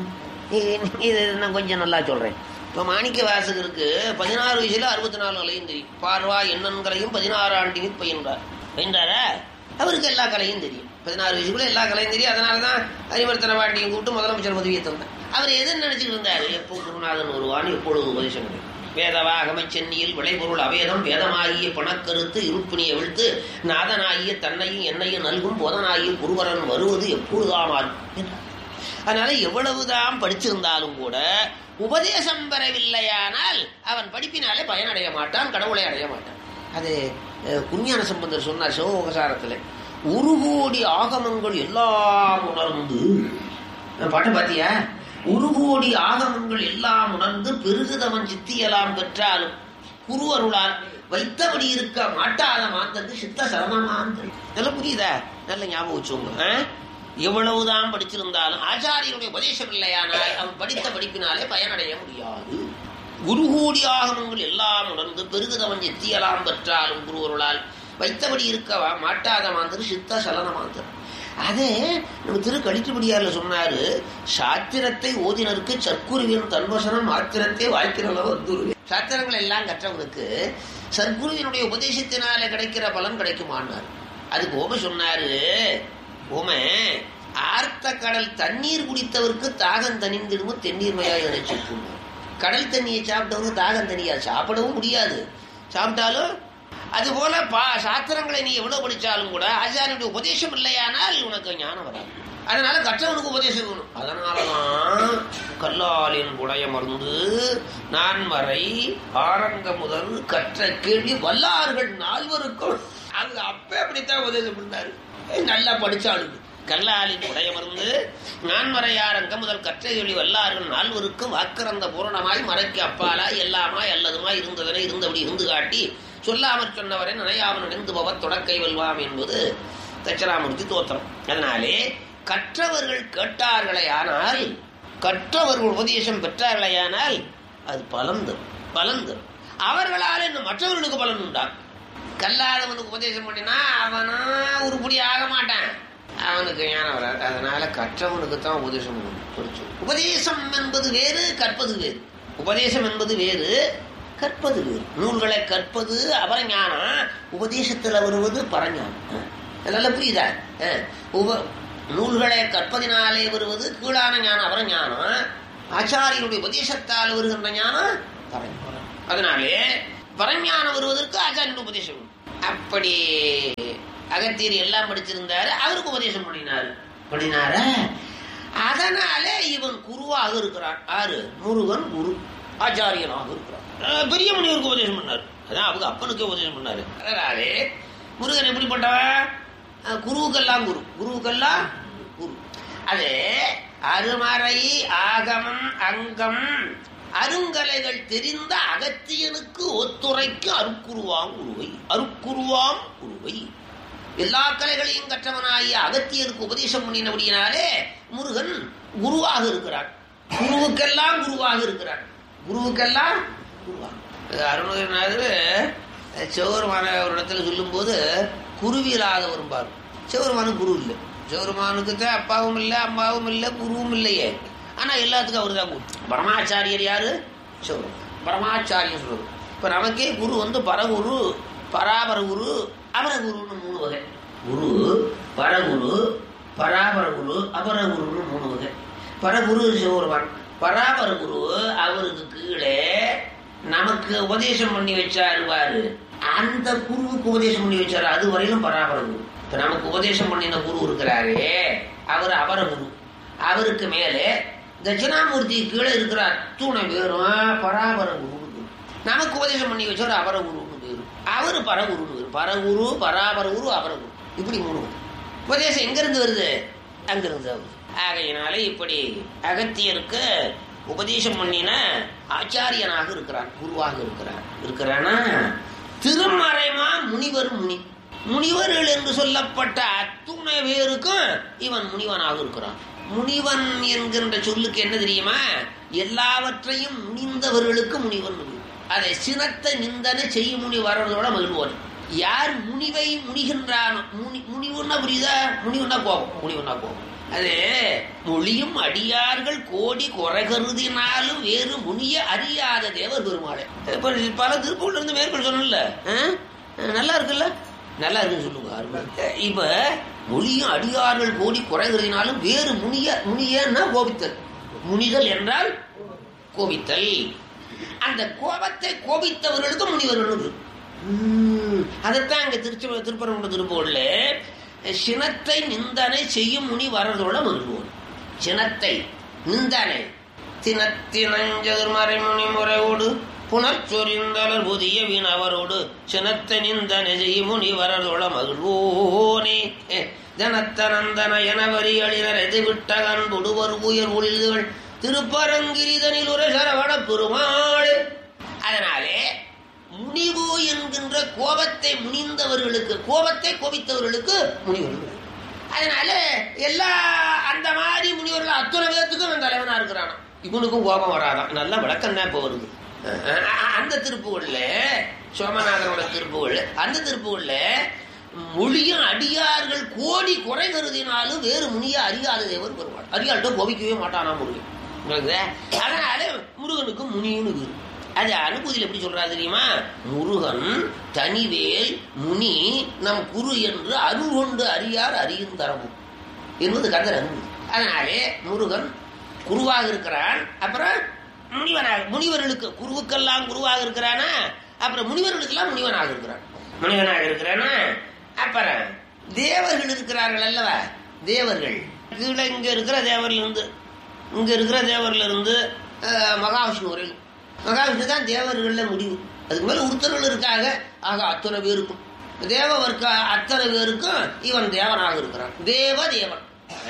இ- இது நான் கொஞ்சம் நல்லா சொல்றேன் இப்ப மாணிக்க வாசகருக்கு பதினாறு வயசுல அறுபத்தி நாலு கலையும் தெரியும் பார்வா எண்ணன்களையும் பதினாறு ஆண்டினில் பயின்றார் பயின்றாரா அவருக்கு எல்லா கலையும் தெரியும் பதினாறு வயசுக்குள்ள எல்லா கலையும் தெரியும் அதனாலதான் அறிவர்த்தன பாட்டியும் கூப்பிட்டு முதலமைச்சர் பதவியை தந்தார் அவர் எதுன்னு நினைச்சிட்டு இருந்தாரு எப்போ குருநாதன் வருவான் எப்பொழுது உபதேசம் கிடைக்கும் வேதவாகம சென்னியில் விளைபொருள் அவேதம் வேதமாகிய பணக்கருத்து இருப்பினிய விழுத்து நாதனாகிய தன்னையும் என்னையும் நல்கும் போதனாகிய குருவரன் வருவது எப்பொழுதாமான் என்றார் அதனால எவ்வளவுதான் படிச்சிருந்தாலும் கூட உபதேசம் பெறவில்லையானால் அவன் படிப்பினாலே பயனடைய மாட்டான் கடவுளை அடைய மாட்டான் அது அஹ், குஞ்ஞான சம்பந்தர் சொன்னார் சிவபோகசாரத்தில் ஒரு கோடி ஆகமங்கள் எல்லாம் உணர்ந்து அஹ், பாட்டு பாத்தியா ஒரு கோடி ஆகமங்கள் எல்லாம் உணர்ந்து பெருகுதவன் சித்தியலாம் பெற்றாலும் குரு அருளால் வைத்தபடி இருக்க மாட்டாத மாந்தருக்கு சித்த சரணமாந்தர் நல்லா புரியுதா நல்ல ஞாபகம் வச்சுங்க ஆ? எவ்வளவுதான் படிச்சிருந்தாலும் ஆச்சாரியனுடைய உபதேசம் இல்லையானால் அவன் படித்த படிப்பினாலே பயனடைய முடியாது குரு கூடி ஆகமங்கள் எல்லாம் உணர்ந்து பெருகுதவன் எத்தியலாம் பெற்றாலும் குருவருளால் வைத்தபடி இருக்க மாட்டாத மாந்தர் சித்த சலன மாந்தர் அதே நம்ம திரு கடிட்டுபடியார்ல சொன்னாரு சாத்திரத்தை ஓதினருக்கு சற்குருவின் தன்வசனம் மாத்திரத்தை வாழ்க்கிறளவு வந்துருவே சாத்திரங்கள் எல்லாம் கற்றவனுக்கு சற்குருவினுடைய உபதேசத்தினால கிடைக்கிற பலன் கிடைக்குமான்னார் அதுக்கு ஓம சொன்னாரு ஓம ஆர்த்த கடல் தண்ணீர் குடித்தவருக்கு தாகம் தனிந்திடும் தென்னீர் மயாய் நினைச்சிருக்கும் கடல் தண்ணியை சாப்பிட்டவங்க தாகம் தனியா சாப்பிடவும் முடியாது சாப்பிட்டாலும் அதுபோல பா சாத்திரங்களை நீ எவ்வளவு படிச்சாலும் கூட ஆச்சாரியனுடைய உபதேசம் இல்லையானால் உனக்கு ஞானம் வராது அதனால கற்றவனுக்கு உபதேசம் வேணும் அதனாலதான் கல்லாலின் உடைய மருந்து நான் வரை ஆரங்க முதல் கற்ற கேள்வி வல்லார்கள் நால்வருக்கும் அங்க அப்ப அப்படித்தான் உபதேசம் பண்ணாரு ஏய், நல்லா படிச்சாளுங்க கல்லாலின் உடைய மருந்து நான் வரையாரங்க முதல் கற்ற கேள்வி வல்லார்கள் நால்வருக்கும் வாக்கிறந்த பூரணமாய் மறைக்கு அப்பாலாய் எல்லாமாய் அல்லதுமாய் இருந்ததனை இருந்தபடி இருந்து காட்டி சொல்லாமற் சொன்னவரை நினையாமல் நினைந்து பவர் தொடக்கை வெல்வாம் என்பது தட்சராமூர்த்தி தோத்திரம் அதனாலே கற்றவர்கள் கேட்டார்களே ஆனால் கற்றவர்கள் உபதேசம் பெற்றார்களேயானால் அது பலன் தரும் பலன் தரும் அவர்களால் இன்னும் மற்றவர்களுக்கு பலன் உண்டாம் கல்லாதவனுக்கு உபதேசம் பண்ணினா அவனா உருப்படி ஆக மாட்டான் அவனுக்கு ஞானம் வராது அதனால கற்றவனுக்கு தான் உபதேசம் பண்ணணும். புரிச்சு உபதேசம் என்பது வேறு கற்பது வேறு உபதேசம் என்பது வேறு கற்பது வேறு நூல்களை கற்பது அபரஞானம் உபதேசத்தில் வருவது பரஞானம் அதனால புரியுதா அஹ், உப நூல்களை கற்பதினாலே வருவது கீழான ஞானம் அபரஞானம் ஆச்சாரியனுடைய உபதேசத்தால் வருகின்ற ஞானம் பரஞானம் அதனாலே பரஞானம் வருவதற்கு ஆச்சாரியனுடைய உபதேசம் வேணும். அப்படி அகத்தியர் எல்லாம் படிச்சிருந்தாரு அவருக்கு உபதேசம் பண்ணினாரு பண்ணினார அதனால இவன் குருவாக இருக்கிறான் ஆறு முருகன் குரு ஆச்சாரியனாக இருக்கிறான் அஹ் பெரிய முனிவருக்கு உபதேசம் பண்ணாரு அதான் அவங்க அப்பனுக்கே உபதேசம் பண்ணாரு அதனாலே முருகன் எப்படிப்பட்டவன் அஹ் குருவுக்கெல்லாம் குரு குருவுக்கெல்லாம் குரு அது அருமறை ஆகமம் அங்கம் அருங்கலைகள் தெரிந்த அகத்தியனுக்கு ஒத்துரைக்கு அருக்குருவாம் குருவை அருக்குருவாம் குருவை எல்லா கலைகளையும் கற்றவனாகிய அகத்தியருக்கு உபதேசம் பண்ணினபடியினாலே முருகன் குருவாக இருக்கிறான் குருவுக்கெல்லாம் குருவாக இருக்கிறான் குருவுக்கெல்லாம் குருவாக அருணகிரிநாதர் சிவபெருமான ஒரு இடத்துல சொல்லும்போது குருவியலாக வரும்பார் சிவபெருமானுக்கு குரு இல்லை சிவபெருமானுக்கு தான் அப்பாவும் இல்லை அம்மாவும் இல்லை குருவும் இல்லையே ஆனா எல்லாத்துக்கும் அவர் தான் குரு பரமாச்சாரியர் யாரு சிவபெருமான் பரமாச்சாரியர் சொல்றது இப்ப நமக்கே குரு வந்து பரகுரு பராபர குரு அபரகுருன்னு மூணு வகை குரு பரகுரு பராபர குரு அபரகுருன்னு மூணு வகை பரகுரு சிவபெருமான் பராபர குரு அவருக்கு கீழே நமக்கு உபதேசம் பண்ணி வச்சாரு பாரு அந்த குருவுக்கு உபதேசம் பண்ணி வச்சாரு அது வரையிலும் பராபர குரு இப்ப நமக்கு உபதேசம் பண்ணின குரு இருக்கிறாரே அவர் அபர குரு அவருக்கு மேலே தட்சிணாமூர்த்தி கீழே இருக்கிற அத்துணை பேரும் பராபர குரு நமக்கு உபதேசம் பண்ணி வச்சவர் அபர குருன்னு பேரு அவரு பரகுருன்னு பேரு பரகுரு பராபர குரு அபரகுரு இப்படி மூணு உபதேசம் எங்க இருந்து வருது அங்கிருந்து வருது ஆகையினால இப்படி அகத்தியருக்கு உபதேசம் பண்ணின ஆச்சாரியனாக இருக்கிறான் குருவாக இருக்கிறான் இருக்கிறானா திருமறைமா முனிவர் முனி முனிவர்கள் என்று சொல்லப்பட்ட அத்துணை பேருக்கும் இவன் முனிவனாக இருக்கிறான் முனிவன் என்கின்ற சொல்லுக்கு என்ன தெரியுமா எல்லாவற்றையும் முனிந்தவர்களுக்கு முனிவன் பேரு. அதை சினத்தை நிந்தனை செய்ய முனி வர்றதோட மகிழ்வோன் யார் முனிவை முனிகின்றானோ முனி முனிவுன்னா புரியுதா முனிவுன்னா கோபம் முனிவுன்னா கோபம் அது மொழியும் அடியார்கள் கோடி குறை கருதினாலும் வேறு முனிய அறியாத தேவர் பெருமாளே இப்ப பல திருப்பூர்ல இருந்து மேற்கொள் சொன்னல நல்லா இருக்குல்ல நல்லா இருக்குன்னு சொல்லுங்க அருமை. இப்ப மொழியும் அடியார்கள் கோடி குறை கருதினாலும் வேறு முனிய முனியன்னா கோபித்தல் முனிதல் என்றால் கோபித்தல் அந்த கோபத்தை கோபித்தவர்களுக்கு முனிவர்கள் உம், அதைத்தான் அங்க திருச்சி திருப்பரங்குன்ற திருப்பூர்ல சினத்தை நிந்தனை செய்யும் முனி வரதோட மகிழ்வோம் சினத்தை நிந்தனை தினத்தினஞ்சதுர் மறைமுனி முறையோடு புனச்சொரிந்தலர் புதிய வினவரோடு சினத்தை நிந்தனை செய்யும் முனி வரதோட மகிழ்வோனே ஜனத்தனந்தன எனவரி அழினர் எது விட்ட கண்புடுவர் உயர் ஒளிதுகள் திருப்பரங்கிரிதனில் ஒரு சரவண பெருமாள் அதனாலே முனிவு என்கின்ற கோபத்தை முனிந்தவர்களுக்கு கோபத்தை கோபித்தவர்களுக்கு முனிவர்கள் அதனால எல்லா அந்த மாதிரி முனிவர்கள் அத்தனை பேர்த்துக்கும் அவன் தலைவனா இருக்கிறான் இவனுக்கும் கோபம் வராதான் நல்ல விளக்கம் தான் இப்போ வருது அஹ் அஹ் அந்த திருப்புகள்ல சோமநாதனோட திருப்புகள் அந்த திருப்புகள்ல மொழியும் அடியார்கள் கோடி குறை கருதினாலும் வேறு முனிய அறியாத தேவர் பெருமாள் அறியாள்கிட்ட கோபிக்கவே மாட்டானா முருகன் புரியுதா? அதனால முருகனுக்கு முனின்னு பேரு அது அனுபூதியில் எப்படி சொல்றா தெரியுமா முருகன் தனிவேல் முனி நம் குரு என்று அருள் கொண்டு அறியார் அறியும் தரவும் என்பது கந்தர் அன்பு அதனாலே முருகன் குருவாக இருக்கிறான் அப்புறம் முனிவனாக முனிவர்களுக்கு குருவுக்கெல்லாம் குருவாக இருக்கிறானா அப்புறம் முனிவர்களுக்கெல்லாம் முனிவனாக இருக்கிறான் முனிவனாக இருக்கிறானா அப்புறம் தேவர்கள் இருக்கிறார்கள் அல்லவா தேவர்கள் கீழே இங்க இருக்கிற தேவர்ல இருந்து இங்க இருக்கிற தேவர்ல இருந்து அஹ், மகாவிஷ்ணு வரையிலும் மகாவிஷ்ணு தான் தேவர்கள்ல முடிவு அதுக்கு மேல ஒருத்தர்கள் இருக்காங்க ஆக அத்தனை பேருக்கும் தேவ வர்க்க அத்தனை பேருக்கும் இவன் தேவனாக இருக்கிறான் தேவ தேவன்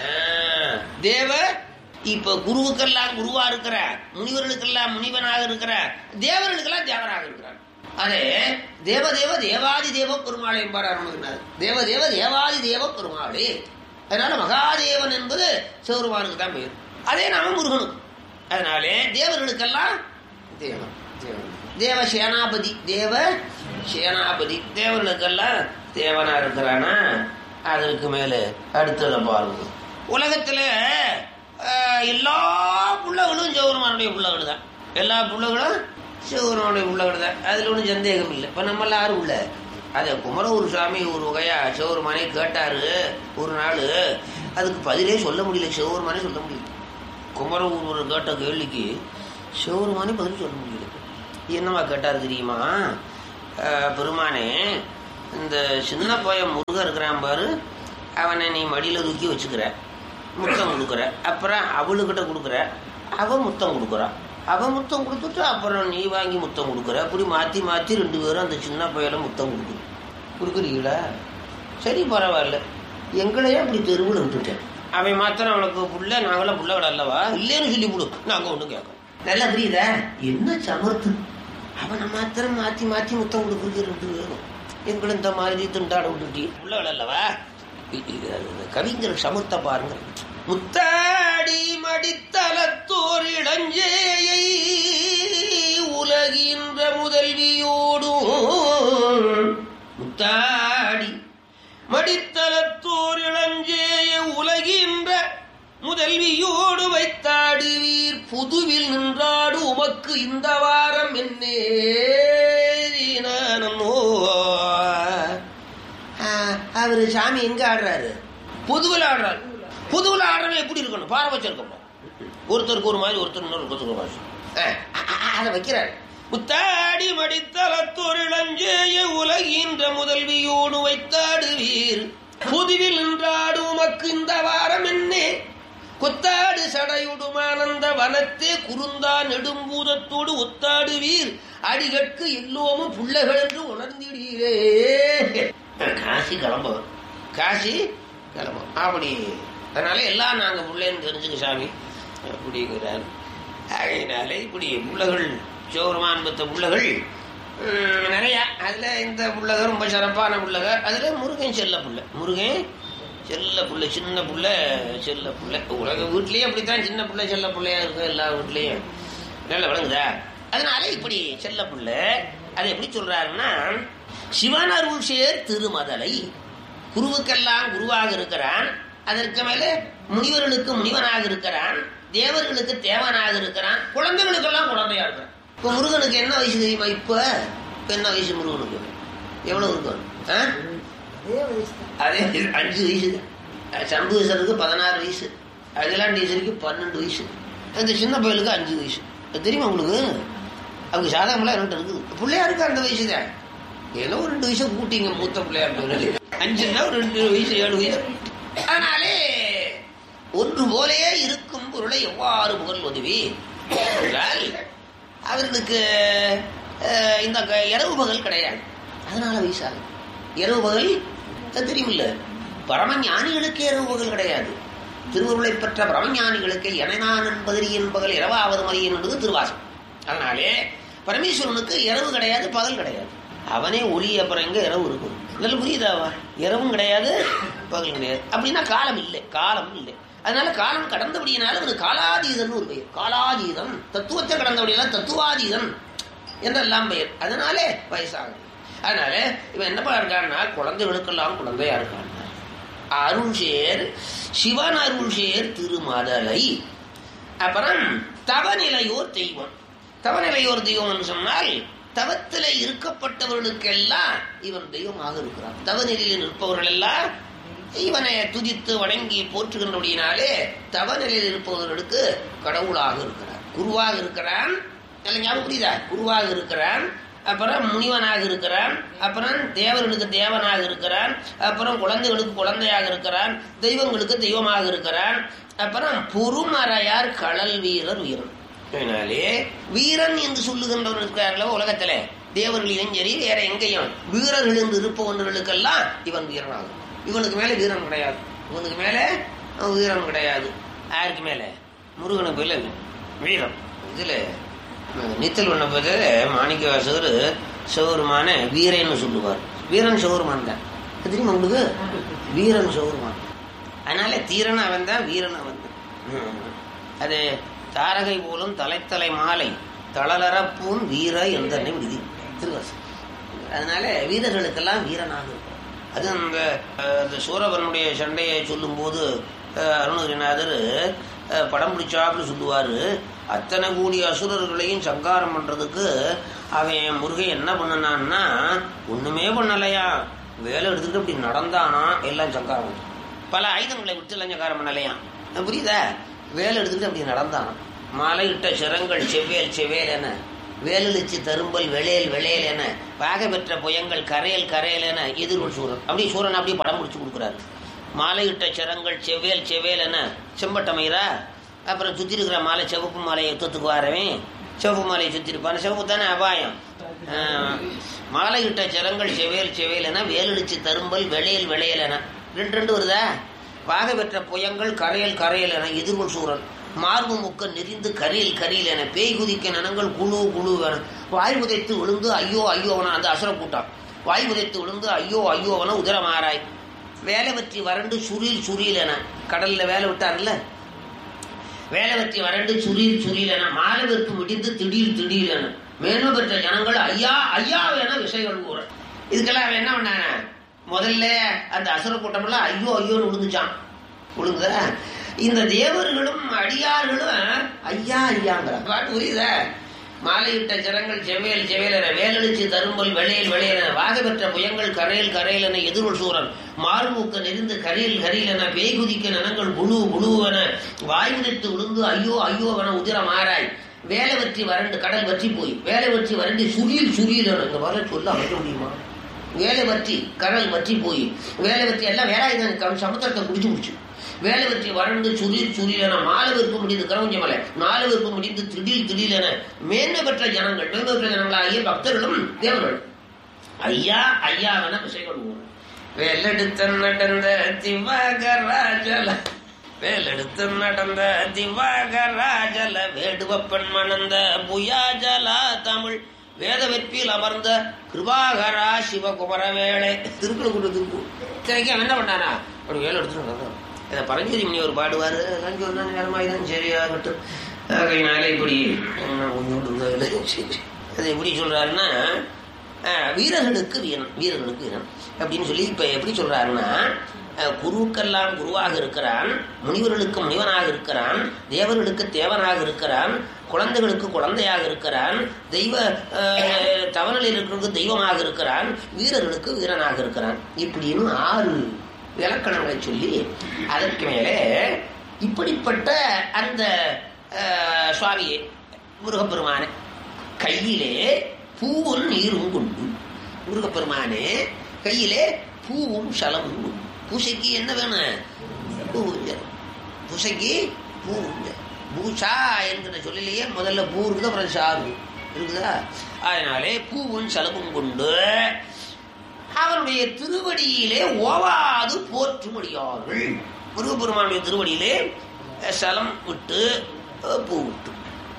ஆஹ், தேவ இப்ப குருவுக்கெல்லாம் குருவா இருக்கிற முனிவர்களுக்கெல்லாம் முனிவனாக இருக்கிற தேவர்களுக்கெல்லாம் தேவனாக இருக்கிறான் அதே தேவதேவ தேவாதி தேவ பெருமாளை என்பார் அருணகிரிநாதர் தேவதேவ தேவாதி தேவ பெருமாளே அதனால மகாதேவன் என்பது சிவருமானுக்கு தான் பெயர் அதே நாம முருகனுக்கு அதனாலே தேவர்களுக்கெல்லாம் தேவன் தேவன் தேவ சேனாபதி தேவ சேனாபதி தேவர்களுக்கெல்லாம் தேவனா இருக்கிறானா அதற்கு மேல அடுத்ததை பாருங்க உலகத்துல ஆஹ், எல்லா புள்ளகளும் சிவருமானுடைய புள்ளகள் தான் எல்லா புள்ளகளும் சிவருமானுடைய புள்ளகள் தான் அதுல ஒன்றும் சந்தேகம் இல்லை இப்ப நம்ம யாரும் இல்லை அதை குமரகுரு சாமி ஒரு வகையா சிவருமானே கேட்டாரு ஒரு நாள் அதுக்கு பதிலே சொல்ல முடியல சிவருமானே சொல்ல முடியல குமரகுரு கேட்ட கேள்விக்கு சிவருமானே பதில் சொல்ல முடியல என்னவா கேட்டாரு தெரியுமா அஹ், பெருமானே இந்த சின்ன பையன் முருகன் இருக்கிறான் பாரு அவனை நீ மடியில் தூக்கி வச்சுக்கிற முத்தம் கொடுக்குற அப்புறம் அவளுக்கிட்ட கொடுக்குற அவ முத்தம் கொடுக்குறா அவ முத்தம் கொடுத்துட்டு அப்புறம் நீ வாங்கி முத்தம் கொடுக்குற அப்படி மாற்றி மாற்றி ரெண்டு பேரும் அந்த சின்ன பையனை முத்தம் கொடுக்குது கொடுக்குறீங்களா சரி பரவாயில்ல எங்களையே அப்படி தெருவில் விட்டுட்டேன் அவன் மாத்திரம் அவனுக்கு புள்ள நாங்களாம் புள்ளகள் அல்லவா இல்லைன்னு சொல்லி விடு நாங்க ஒன்றும் கேட்கோம் நல்லா புரியுதா என்ன சமர்த்து அவனை மாத்திரம் மாத்தி மாத்தி முத்தம் கொடுக்குறது ரெண்டு பேரும் எங்களை இந்த மாதிரி திண்டாட விட்டுட்டி புள்ளகள் அல்லவா இ- இது அது கவிஞர் சமர்த்த பாருங்க முத்தாடி மடித்தலத்தோர் இளஞ்சேயை உலகின்ற முதல்வியோடும் முத்தாடி மடித்தலத்தோர் இளஞ்சேய உலகின்ற முதல்வியோடு வைத்தாடுவீர் புதுவில் நின்றாடு உமக்கு இந்த வாரம் என்னே நானோ அவரு சாமி எங்க ஆடுறாரு புதுவில் ஆடுறாரு புதுவில் ஆடுறவன் எப்படி இருக்கணும் பாரபட்சம் ஒருத்தருக்கு ஒரு மாதிரி ஒருத்தர் இன்னொரு ஒருத்தருக்கு ஒரு மாதிரி அஹ், அ- அ- அதை வைக்கிறார் முத்தாடி மடித்தலத்தோர் இளஞ்சேய உலகின்ற முதல்வியோடு வைத்தாடுவீர் புதுவில் நின்றாடு உமக்கு இந்த வாரம் என்னே கொத்தாடு சடையுடுமானந்த வனத்தே குறுந்தா நெடும்பூதத்தோடு ஒத்தாடுவீர் அடிகட்கு எல்லோமும் புள்ளைகள் என்று உணர்ந்திடீரே காசி கிளம்புவோம் காசி கிளம்புவோம் அப்படி அதனால எல்லாம் நாங்க புள்ளைன்னு தெரிஞ்சுக்க சாமி அப்படிங்கிறார் ஆகையினாலே இப்படி புள்ளகள் சோறுமான் பெற்ற புள்ளகள் ம், நிறைய அதுல இந்த புள்ளகர் ரொம்ப சிறப்பான புள்ளகர் அதுல முருகன் செல்ல புள்ள முருகன் செல்ல புள்ள சின்ன புள்ள செல்ல புள்ள உலக வீட்லயே அப்படித்தான் சின்ன புள்ள செல்ல புள்ளையா இருக்கும் எல்லா வீட்லயும் நல்ல விளங்குதா அதனால இப்படி செல்ல புள்ள அதை எப்படி சொல்றாருன்னா சிவன் அருள் சேர் திருமதலை குருவுக்கெல்லாம் குருவாக இருக்கிறான் அதற்கு மேல முனிவர்களுக்கு முனிவனாக இருக்கிறான் தேவர்களுக்கு தேவனாக இருக்கிறான் குழந்தைகளுக்கெல்லாம் குழந்தையா இருக்கிறான் இப்ப முருகனுக்கு என்ன வயசு தெரியுமா இப்ப இப்ப என்ன வயசு முருகனுக்கு எவ்வளவு இருக்கும் ஆ? அதே அஞ்சு வயசு தான் சம்புவீசருக்கு பதினாறு வயசு அகிலாண்டீஸ்வரிக்கு பன்னெண்டு வயசு அந்த சின்ன பயலுக்கு அஞ்சு வயசு அது தெரியுமா உங்களுக்கு அவங்க சாதகமெல்லாம் என்கிட்ட இருக்குது பிள்ளையாருக்கு அந்த வயசு தான் ஏதோ ஒரு ரெண்டு வயசு கூட்டிங்க மூத்த பிள்ளையார் அஞ்சுன்னா ஒரு ரெண்டு வயசு ஏழு வயசு அதனாலே ஒன்று போலே இருக்கும் பொருளை எவ்வாறு புகழ் உதவி என்றால் அவர்களுக்கு அஹ், இந்த க- இரவு பகல் கிடையாது அதனால வயசாகும் இரவு பகல் அது தெரியுமில்ல பரமஞானிகளுக்கு இரவு பகல் கிடையாது திருவருளை பெற்ற பரமஞானிகளுக்கு எனனான் என்பதில் என்பகல் இரவாவது மதியம் என்பது திருவாசம் அதனாலே பரமேஸ்வரனுக்கு இரவு கிடையாது பகல் கிடையாது அவனே ஒளி அப்புறம் எங்க இரவு இருக்கும் நல்ல புரியுதாவா இரவும் கிடையாது பகல் கிடையாது அப்படின்னா காலம் இல்லை காலம் இல்லை அதனால காலம் கடந்தபடியினால அவனுக்கு காலாதீதன் ஒரு பெயர் காலாதீதம் தத்துவத்தை கடந்தபடியால தத்துவாதீதன் என்றெல்லாம் பெயர் அதனாலே வயசாகும் அதனால இவன் என்ன இருக்கான்னா குழந்தைகளுக்கெல்லாம் குழந்தையா இருக்கான் அருள்சேர் சிவன் அருள்சேர் திருமதலை அப்புறம் தவநிலையோர் தெய்வம் தவநிலையோர் தெய்வம்னு சொன்னால் தவத்தில இருக்கப்பட்டவர்களுக்கெல்லாம் இவன் தெய்வமாக இருக்கிறான் தவநிலையில் இருப்பவர்கள் எல்லாம் இவனை துதித்து வணங்கி போற்றுகின்றபடியினாலே தவநிலையில் இருப்பவர்களுக்கு கடவுளாக இருக்கிறான் குருவாக இருக்கிறான் நல்ல ஞாபகம் புரியுதா குருவாக இருக்கிறான் அப்புறம் முனிவனாக இருக்கிறான் அப்புறம் தேவர்களுக்கு தேவனாக இருக்கிறான் அப்புறம் குழந்தைகளுக்கு குழந்தையாக இருக்கிறான் தெய்வங்களுக்கு தெய்வமாக இருக்கிறான் அப்புறம் பொறுமறையார் கடல் வீரர் வீரன் அதனாலே வீரன் என்று சொல்லுகின்றவர் இருக்கிறார்களோ உலகத்துல தேவர்களிலும் சரி வேற எங்கேயும் வீரர்கள் என்று இருப்பவர்களுக்கெல்லாம் இவன் வீரனாகும் இவனுக்கு மேல வீரன் கிடையாது இவனுக்கு மேல அவன் வீரன் கிடையாது யாருக்கு மேல முருகனுக்கு மேல வீரம் இதுல நீச்சல் பண்ண போது மாணிக்க வாசகர் சௌருமான வீரன்னு சொல்லுவார் வீரன் சௌருமான் தான் அது தெரியுமா உங்களுக்கு வீரன் சௌருமான் அதனால தீரன் அவன் தான் வீரன் அவன் தான் ம். அது தாரகை போலும் தலைத்தலை மாலை தளலரப்பூன் வீர எந்தனை விதி திருவாசம் அதனால வீரர்களுக்கெல்லாம் வீரனாக இருக்கும் அது அந்த அஹ், அந்த சூரபனுடைய சண்டையை சொல்லும்போது அஹ், அருணகிரிநாதர் அஹ், படம் பிடிச்சாப்புல சொல்லுவாரு அத்தனை கூடி அசுரர்களையும் சங்காரம் பண்றதுக்கு அவன் முருகன் என்ன பண்ணனான்னா ஒண்ணுமே பண்ணலையா வேலை எடுத்துக்கிட்டு இப்படி நடந்தானா எல்லாம் சங்காரம் பண்ணான். பல ஆயுதங்களை விட்டு எல்லாம் சங்காரம் பண்ணலையா புரியுதா வேலை எடுத்துக்கிட்டு அப்படி நடந்தான் மாலையிட்ட சிரங்கள் செவ்வேல் செவ்வேல் என வேலெழுச்சி தரும்பல் வெளையல் வெளையல் என பாக பெற்ற புயங்கள் கரையல் கரையல் என எதிர்கொள் சூரன் அப்படி சூரன் அப்படியே படம் முடிச்சு கொடுக்குறாரு மாலையிட்ட சிரங்கள் செவ்வேல் செவ்வேல் என செம்பட்டமைரா அப்புறம் சுற்றி இருக்கிற மாலை சிவப்பு மாலையை யுத்தத்துக்கு வரவேன் சிவப்பு மாலையை சுற்றி இருப்பான் சிவப்பு தானே அபாயம் ஆஹ், மாலையிட்ட சிரங்கள் செவ்வேல் செவ்வேல் என வேலெழுச்சி தரும்பல் வெளையல் வெளையல் என ரெண்டு ரெண்டு வருதா பாக பெற்ற புயங்கள் கரையல் கரையல் என எதிர்கொள் சூரன் மார்பு முக்க நெறிந்து கரையில் கரையில் என பேய் குதிக்க நனங்கள் குழு குழு என வாய் உதைத்து விழுந்து ஐயோ ஐயோவன அந்த அசுர கூட்டம் வாய் உதைத்து விழுந்து ஐயோ ஐயோவன உதரமாராய் வேலை பற்றி வறண்டு சுரீல் சுரீல் என கடல்ல வேலை விட்டார்ல வேலை பற்றி வறண்டு சுரீல் சுரீல் என மாலவிற்கு முடிந்து திடீர் திடீர் என மேன்மை பெற்ற ஜனங்கள் ஐயா ஐயா என விஷயங்கள் கூற இதுக்கெல்லாம் அவன் என்ன பண்ணான முதல்ல அந்த அசுர கூட்டமெல்லாம் ஐயோ ஐயோன்னு விழுந்துச்சான் விழுங்குதா இந்த தேவர்களும் அடியார்களும் ஐயா ஐயாங்கிற பாட்டு புரியுதா மாலையிட்ட ஜனங்கள் செவ்வேல் செவ்வேல் என வேலடிச்சு தரும்பல் வெளையல் வெளையல் என வாக பெற்ற புயங்கள் கரையல் கரையல் என எதிர்கொள் சூரன் மார்மூக்க நெறிந்து கரையில் கரையில் என பேய் குதிக்க நனங்கள் புழு புழுவென வாய்ந்திட்டு விழுந்து ஐயோ ஐயோ என உதிரம் ஆராய் வேலை வற்றி வறண்டு கடல் வற்றி போய் வேலை வற்றி வறண்டு சுரியில் சுரியில் என இந்த வர சொல்ல அமைக்க முடியுமா வேலை வற்றி கடல் வற்றி போய் வேலை வற்றி எல்லாம் வேலாயுதன் சமுத்திரத்தை குடிச்சு முடிச்சு வேலை வற்றி வறண்டு சுரீர் சுரீர் என மாலவிற்கு முடிந்து கிரவஞ்சமலை மாலவிற்கு முடிந்து திடீர் திடீர் என மேன்மை பெற்ற ஜனங்கள் மேன்மை பெற்ற ஜனங்களாகிய பக்தர்களும் தேவர்கள் ஐயா ஐயாவென விஷயங்கள் வேலெடுத்த நடந்த திவாகராஜல வேலெடுத்து நடந்த திவாகராஜல வேடுவப்பன் மணந்த புயாஜலா தமிழ் வேத வெற்பில் அமர்ந்த கிருபாகரா சிவகுமர வேளை திருக்குறள் திருப்பு இத்தனைக்கு அவன் என்ன பண்ணானா ஒரு வேலை எடுத்துட்டு வந்தான். இதை பரஞ்சோதி மணி ஒரு பாடுவார் அதெல்லாம் சொன்னா நேரமாயிதான் சரியாகட்டும் ஆகையினால இப்படி உம், கொஞ்சோண்டு இருந்ததுல சரி. அது எப்படி சொல்றாருன்னா அஹ், வீரர்களுக்கு வீரன் வீரர்களுக்கு வீரன் அப்படின்னு சொல்லி இப்ப எப்படி சொல்றாருன்னா அஹ், குருக்கெல்லாம் குருவாக இருக்கிறான் முனிவர்களுக்கு முனிவனாக இருக்கிறான் தேவர்களுக்கு தேவனாக இருக்கிறான் குழந்தைகளுக்கு குழந்தையாக இருக்கிறான் தெய்வ அஹ், தவநிலையில் இருக்கிறவங்களுக்கு தெய்வமாக இருக்கிறான் வீரர்களுக்கு வீரனாக இருக்கிறான் இப்படின்னு ஆறு இலக்கணங்களை சொல்லி அதற்கு மேலே இப்படிப்பட்ட அந்த அஹ், சுவாமியே முருகப்பெருமானே கையிலே பூவும் நீரும் கொண்டு முருகப்பெருமானே கையிலே பூவும் சலமும் கொண்டு பூசைக்கு என்ன வேணும் பூவும் ஜலம் பூசைக்கு பூவும் ஜலம் பூஷா என்கிற சொல்லிலேயே முதல்ல பூ இருக்குது அப்புறம் சாரு இருக்குதா அதனாலே பூவும் சலமும் கொண்டு அவருடைய திருவடியிலே ஓவாது போற்றும்படியார்கள் முருகப்பெருமானுடைய திருவடியிலே அஹ், சலம் விட்டு அஹ், பூ விட்டு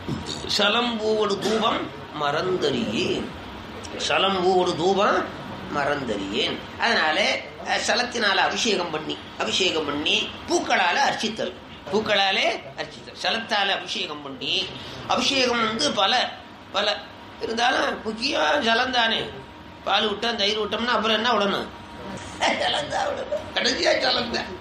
சலம் பூவோடு தூபம் மறந்தறியேன் சலம் பூவோடு தூபம் மறந்தறியேன் அதனால அஹ், சலத்தினால அபிஷேகம் பண்ணி அபிஷேகம் பண்ணி பூக்களால அர்ச்சித்தல் பூக்களாலே அர்ச்சித்தல் சலத்தால அபிஷேகம் பண்ணி அபிஷேகம் வந்து பல பல இருந்தாலும் முக்கியம் ஜலம் தானே பால் விட்டோம் தயிர் விட்டோம்னா அப்புறம் என்ன விடணும் ஜலம் தான் விடணும் கடைசியா ஜலம் தான்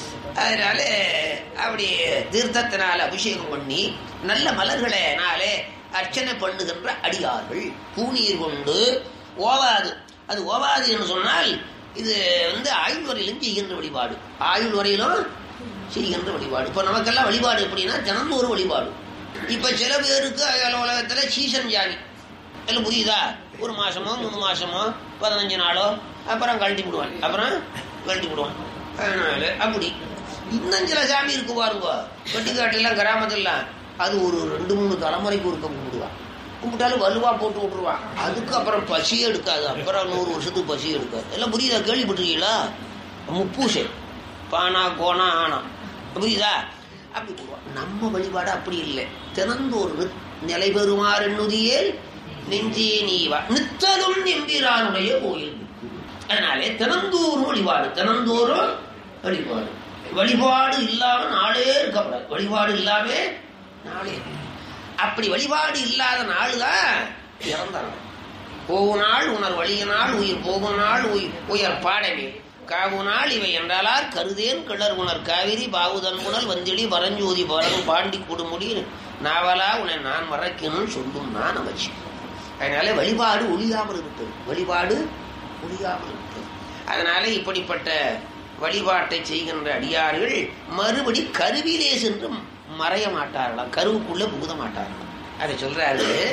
அதனால அப்படி தீர்த்தத்தினால் அபிஷேகம் பண்ணி நல்ல மலர்களைனாலே அர்ச்சனை பண்ணுகின்ற அடியார்கள் பூநீர் கொண்டு ஓவாது அது ஓவாது என்று சொன்னால் இது வந்து ஆயுள் வரையிலும் செய்கின்ற வழிபாடு ஆயுள் வரையிலும் செய்கின்ற வழிபாடு இப்போ நமக்கெல்லாம் வழிபாடு எப்படின்னா தினந்தோறும் வழிபாடு இப்ப சில பேருக்கு அயல் உலகத்துல சீசன் ஜாதி எல்லாம் புரியுதா ஒரு மாசமோ மூணு மாசமோ பதினஞ்சு நாளோ அப்புறம் கழட்டி விடுவான் அப்புறம் கழட்டி விடுவான் அதனால அப்படி இன்னும் சில சாமி இருக்கு பாருங்க வெட்டிக்காட்டுலாம் கிராமத்துலாம் அது ஒரு ரெண்டு மூணு தலைமுறைக்கு ஒருக்க கும்பிடுவான் கும்பிட்டாலும் வலுவா போட்டு விட்டுருவான் அதுக்கு அப்புறம் பசியே எடுக்காது அப்புறம் நூறு வருஷத்துக்கு பசி எடுக்காது எல்லாம் புரியுதா கேள்விப்பட்டிருக்கீங்களா முப்பூசை பானா கோணா ஆனா புரியுதா அப்படி போடுவான் நம்ம வழிபாடு அப்படி இல்லை தினந்தோறும் நிலை பெறுமாறு என்னுதியேல் நெஞ்சே நீவா நித்தலும் எம்பிரானுடைய கோயில் அதனாலே தினந்தோறும் வழிபாடு தினந்தோறும் வழிபாடு வழிபாடு இல்லாம நாளே இருக்கப்படாது வழிபாடு இல்லாம நாளே இருக்க. அப்படி வழிபாடு இல்லாத நாள் தான் இறந்த நாள் போகும் நாள் உணர் வழிய நாள் உயிர் போகும் நாள் உயிர் உயர் பாடமே காவு நாள் இவை என்றாலார் கருதேன் கிளர் உணர் காவிரி பாவுதன் புனல் வந்திடி பரஞ்சோதி பரன் பாண்டி கொடுமுடி நாவலா உன்னை நான் மறக்கணும்னு சொல்லும் நான் அமைச்சு அதனால வழிபாடு ஒழியாமல் இருப்பது வழிபாடு ஒழியாமல் இருப்பது அதனால இப்படிப்பட்ட வழிபாட்டை செய்கின்ற அடியார்கள் மறுபடி கருவிலே சென்று மறைய மாட்டார்களாம் கருவுக்குள்ள புகுத மாட்டார்களாம் அதை சொல்றாரு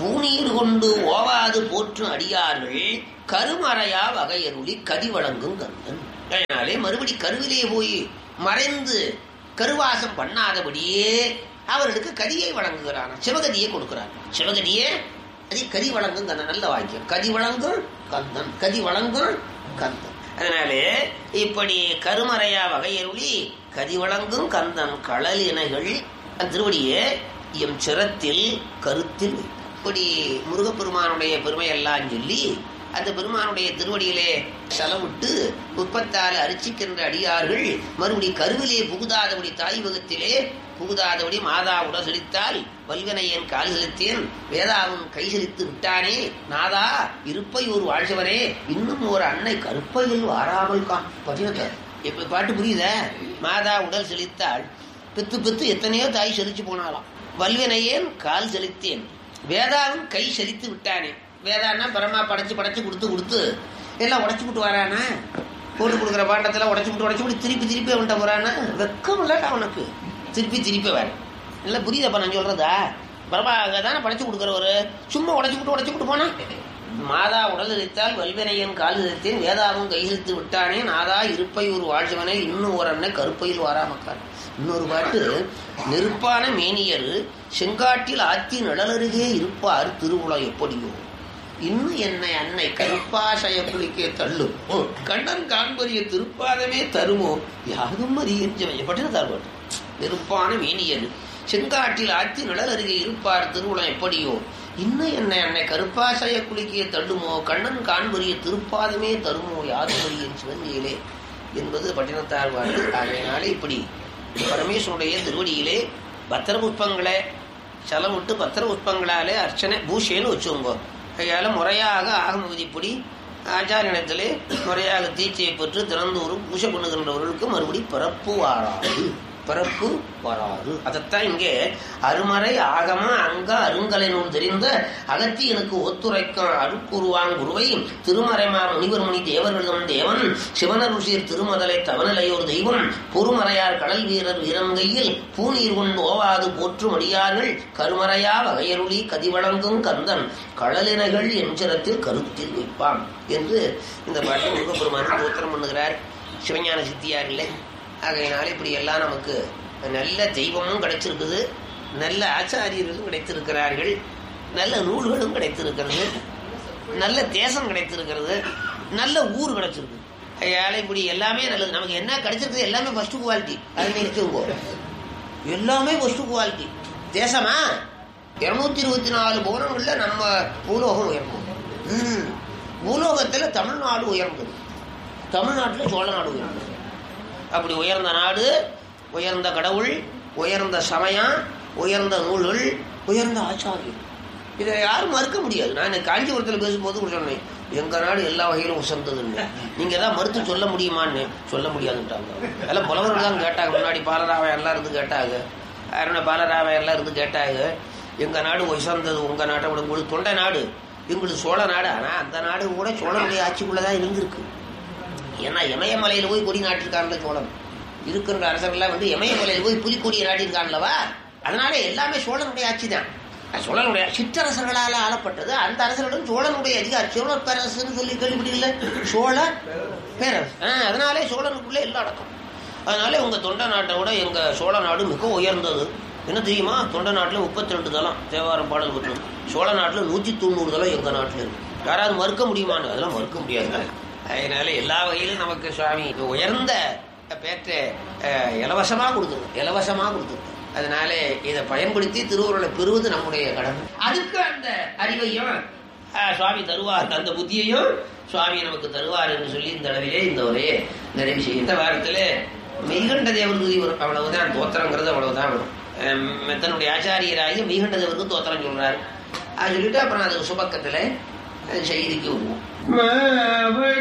பூநீர் கொண்டு ஓவாது போற்றும் அடியார்கள் கருமறையா வகையருளி கதி வழங்கும் கந்தன் அதனாலே மறுபடி கருவிலே போய் மறைந்து கருவாசம் பண்ணாதபடியே அவர்களுக்கு கதியை வழங்குகிறான் சிவகதியை கொடுக்கிறான் சிவகதியே அது கதி வழங்கும் கந்தன் நல்ல வாக்கியம் கதி வழங்கும் கந்தன் கதி வழங்கும் கந்தன் அதனாலே இப்படி கருமறையா வகையருளி கதி வழங்கும் கந்தன் களல் இணைகள் அந்த திருவடியே எம் சிரத்தில் கருத்தில் வைத்தார். இப்படி முருகப்பெருமானுடைய பெருமையெல்லாம் சொல்லி அந்த பெருமானுடைய திருவடியிலே செலவிட்டு முப்பத்தாறு அரிசிக்கின்ற அடியார்கள் மறுபடி கருவிலே புகுதாதபடி தாய் வகத்திலே புகுதாதபடி மாதா உடல் செலுத்தால் வல்வனையன் கால் செலுத்தேன் வேதாவும் கை செலுத்து விட்டானே நாதா இருப்பை ஒரு வாழ்ச்சவனே இன்னும் ஒரு அன்னை கருப்பையில் வாராமல் கான் பதினத்தை இப்ப பாட்டு புரியுதா மாதா உடல் செலுத்தாள் பித்து பித்து எத்தனையோ தாய் செலுச்சு போனாலாம் வல்வினையேன் கால் செலுத்தேன் வேதாவும் கை செலுத்து விட்டானே வேதான்னா பரமா படைச்சு படைச்சு கொடுத்து கொடுத்து எல்லாம் உடைச்சு விட்டு வரானா போட்டு கொடுக்குற பாண்டத்தில் உடைச்சு விட்டு உடைச்சு விட்டு திருப்பி திருப்பி அவன்கிட்ட போறானா வெக்கம் இல்லடா அவனுக்கு திருப்பி திருப்பி வர இல்லை புரியுதப்பா நான் சொல்றதா பரமா தானே படைச்சு கொடுக்குறவரு சும்மா உடைச்சு விட்டு உடைச்சு விட்டு போனா மாதா உடல் எரித்தால் வல்வினையன் கால் எரித்தேன் வேதாவும் கை செலுத்து விட்டானே நாதா இருப்பை ஒரு வாழ்ச்சவனே இன்னும் ஒரு அண்ணன் கருப்பையில் வாராமக்கார் இன்னொரு பாட்டு நெருப்பான மேனியர் செங்காட்டில் ஆத்தி நிழலருகே இருப்பார் திருவுளம் எப்படியோ இன்னும் என்னை அன்னை கருப்பாசய குளிக்கே தள்ளும் ஓ, கண்ணன் காண்பறிய திருப்பாதமே தருமோ யாரும் அறியஞ்சவன் பட்டின தார்பாட்டு நெருப்பான மேனியர் செங்காட்டில் ஆத்தி நிழல் அருகே இருப்பார் திருவுளம் எப்படியோ இன்னும் என்னை அன்னை கருப்பாசய குளிக்கே தள்ளுமோ கண்ணன் காண்பறிய திருப்பாதமே தருமோ யாரும் அறியன் சிவஞ்செயலே என்பது பட்டினத்தார் பாட்டு ஆகையினாலே இப்படி பரமேஸ்வருடைய திருவடியிலே பத்திர புஷ்பங்களை செலவிட்டு பத்திர புஷ்பங்களாலே அர்ச்சனை பூஷைன்னு வச்சுக்கோங்க கையால் முறையாக ஆகம விதிப்படி ஆச்சாரியனத்திலே முறையாக தீட்சையை பெற்று திறந்தோறு பூஜை பண்ணுகின்றவர்களுக்கு மறுபடி பிறப்பு வாராது பிறப்பு வராது அதைத்தான் இங்கே அருமறை ஆகம அங்க அருங்கலை நூல் தெரிந்த அகத்தியனுக்கு ஒத்துரைக்கும் அருக்குருவான் குருவை திருமறைமா முனிவர்மணி தேவர்களிடம் தேவன் சிவனருஷீர் திருமதலை தவநிலையோர் தெய்வம் பொறுமறையார் கடல் வீரர் வீரங்கையில் பூநீர் கொண்டு ஓவாது போற்றும் அடியார்கள் கருமறையா வகையருளி கதிவழங்கும் கந்தன் கடலினைகள் எஞ்சிரத்தில் கருத்தில் வைப்பான் என்று இந்த பாட்டை முருகப்பெருமான் தோத்திரம் பண்ணுகிறார் சிவஞான சித்தியார் இல்லை ஆகையினால இப்படி எல்லாம் நமக்கு நல்ல தெய்வமும் கிடைச்சிருக்குது நல்ல ஆச்சாரியர்களும் கிடைத்திருக்கிறார்கள் நல்ல நூல்களும் கிடைத்திருக்கிறது நல்ல தேசம் கிடைத்திருக்கிறது நல்ல ஊர் கிடைச்சிருக்கு அதனால இப்படி எல்லாமே நல்லது நமக்கு என்ன கிடைச்சிருக்குது எல்லாமே ஃபர்ஸ்ட் குவாலிட்டி அது நினைச்சுங்கோ எல்லாமே ஃபர்ஸ்ட் குவாலிட்டி தேசமா இருநூத்தி இருபத்தி நாலு புவனங்கள்ல நம்ம பூலோகம் உயர்ந்தது ம். பூலோகத்துல தமிழ்நாடு உயர்ந்தது தமிழ்நாட்டுல சோழ நாடு உயர்ந்தது அப்படி உயர்ந்த நாடு உயர்ந்த கடவுள் உயர்ந்த சமயம் உயர்ந்த நூல்கள் உயர்ந்த ஆச்சாரியம் இதை யாரும் மறுக்க முடியாது நான் இன்னைக்கு காஞ்சிபுரத்தில் பேசும்போது கூட சொன்னேன் எங்க நாடு எல்லா வகையிலும் உசந்ததுன்னு நீங்க ஏதாவது மறுத்து சொல்ல முடியுமான்னு சொல்ல முடியாதுன்ட்டாங்க எல்லாம் புலவர்கள் தான் கேட்டாங்க முன்னாடி பாலராவன் எல்லாம் இருந்து கேட்டாங்க அருண பாலராவன் எல்லாம் இருந்து கேட்டாங்க எங்க நாடு உசந்தது உங்க நாட்டை விட உங்களுக்கு தொண்டை நாடு எங்களுக்கு சோழ நாடு ஆனா அந்த நாடு கூட சோழனுடைய ஆட்சிக்குள்ளதான் இருந்திருக்கு ஏன்னா இமயமலையில போய் கொடி நாட்டிருக்கான்ல சோழன் இருக்கின்ற அரசர்கள்லாம் வந்து இமயமலையில போய் புலிக்கொடியை நாட்டிருக்கான்லவா அதனால எல்லாமே சோழனுடைய ஆட்சி தான் சோழனுடைய சிற்றரசர்களால் ஆளப்பட்டது அந்த அரசர்களும் சோழனுடைய அதிகாரி சோழ பேரரசுன்னு சொல்லி கேள்விப்பட்டீங்கல்ல சோழ பேரரசு ஆ, அதனாலே சோழனுக்குள்ளே எல்லாம் அடக்கம் அதனால உங்க தொண்டை நாட்டை விட எங்க சோழ நாடு மிக உயர்ந்தது என்ன தெரியுமா தொண்டை நாட்டில் முப்பத்தி ரெண்டு தளம் தேவாரம் பாடல் பெற்றது சோழ நாட்டில் நூற்றி தொண்ணூறு தளம் எங்க நாட்டில் இருக்கு யாராவது மறுக்க முடியுமான்னு அதெல்லாம் மறுக்க முடியாது அதனால எல்லா வகையிலும் நமக்கு சுவாமி உயர்ந்த பேற்ற அஹ், இலவசமா கொடுத்துருக்கு இலவசமா கொடுத்துருக்கு அதனால இதை பயன்படுத்தி திருவுருளை பெறுவது நம்முடைய கடமை அதுக்கு அந்த அறிவையும் அஹ், சுவாமி தருவார் அந்த புத்தியையும் சுவாமி நமக்கு தருவார் என்று சொல்லி இந்த அளவிலே இந்த உரையை நிறைவு செய்யும் இந்த வாரத்தில் மெய்கண்ட தேவர் துதி வரும் அவ்வளவுதான் தோத்திரங்கிறது அவ்வளவுதான் வரும் அஹ், தன்னுடைய ஆச்சாரியராகி மெய்கண்ட தேவருக்கு தோத்திரம் சொல்றாரு அது சொல்லிட்டு அப்புறம் அது சுபக்கத்தில் செய்திக்கு வருவோம் மாவடி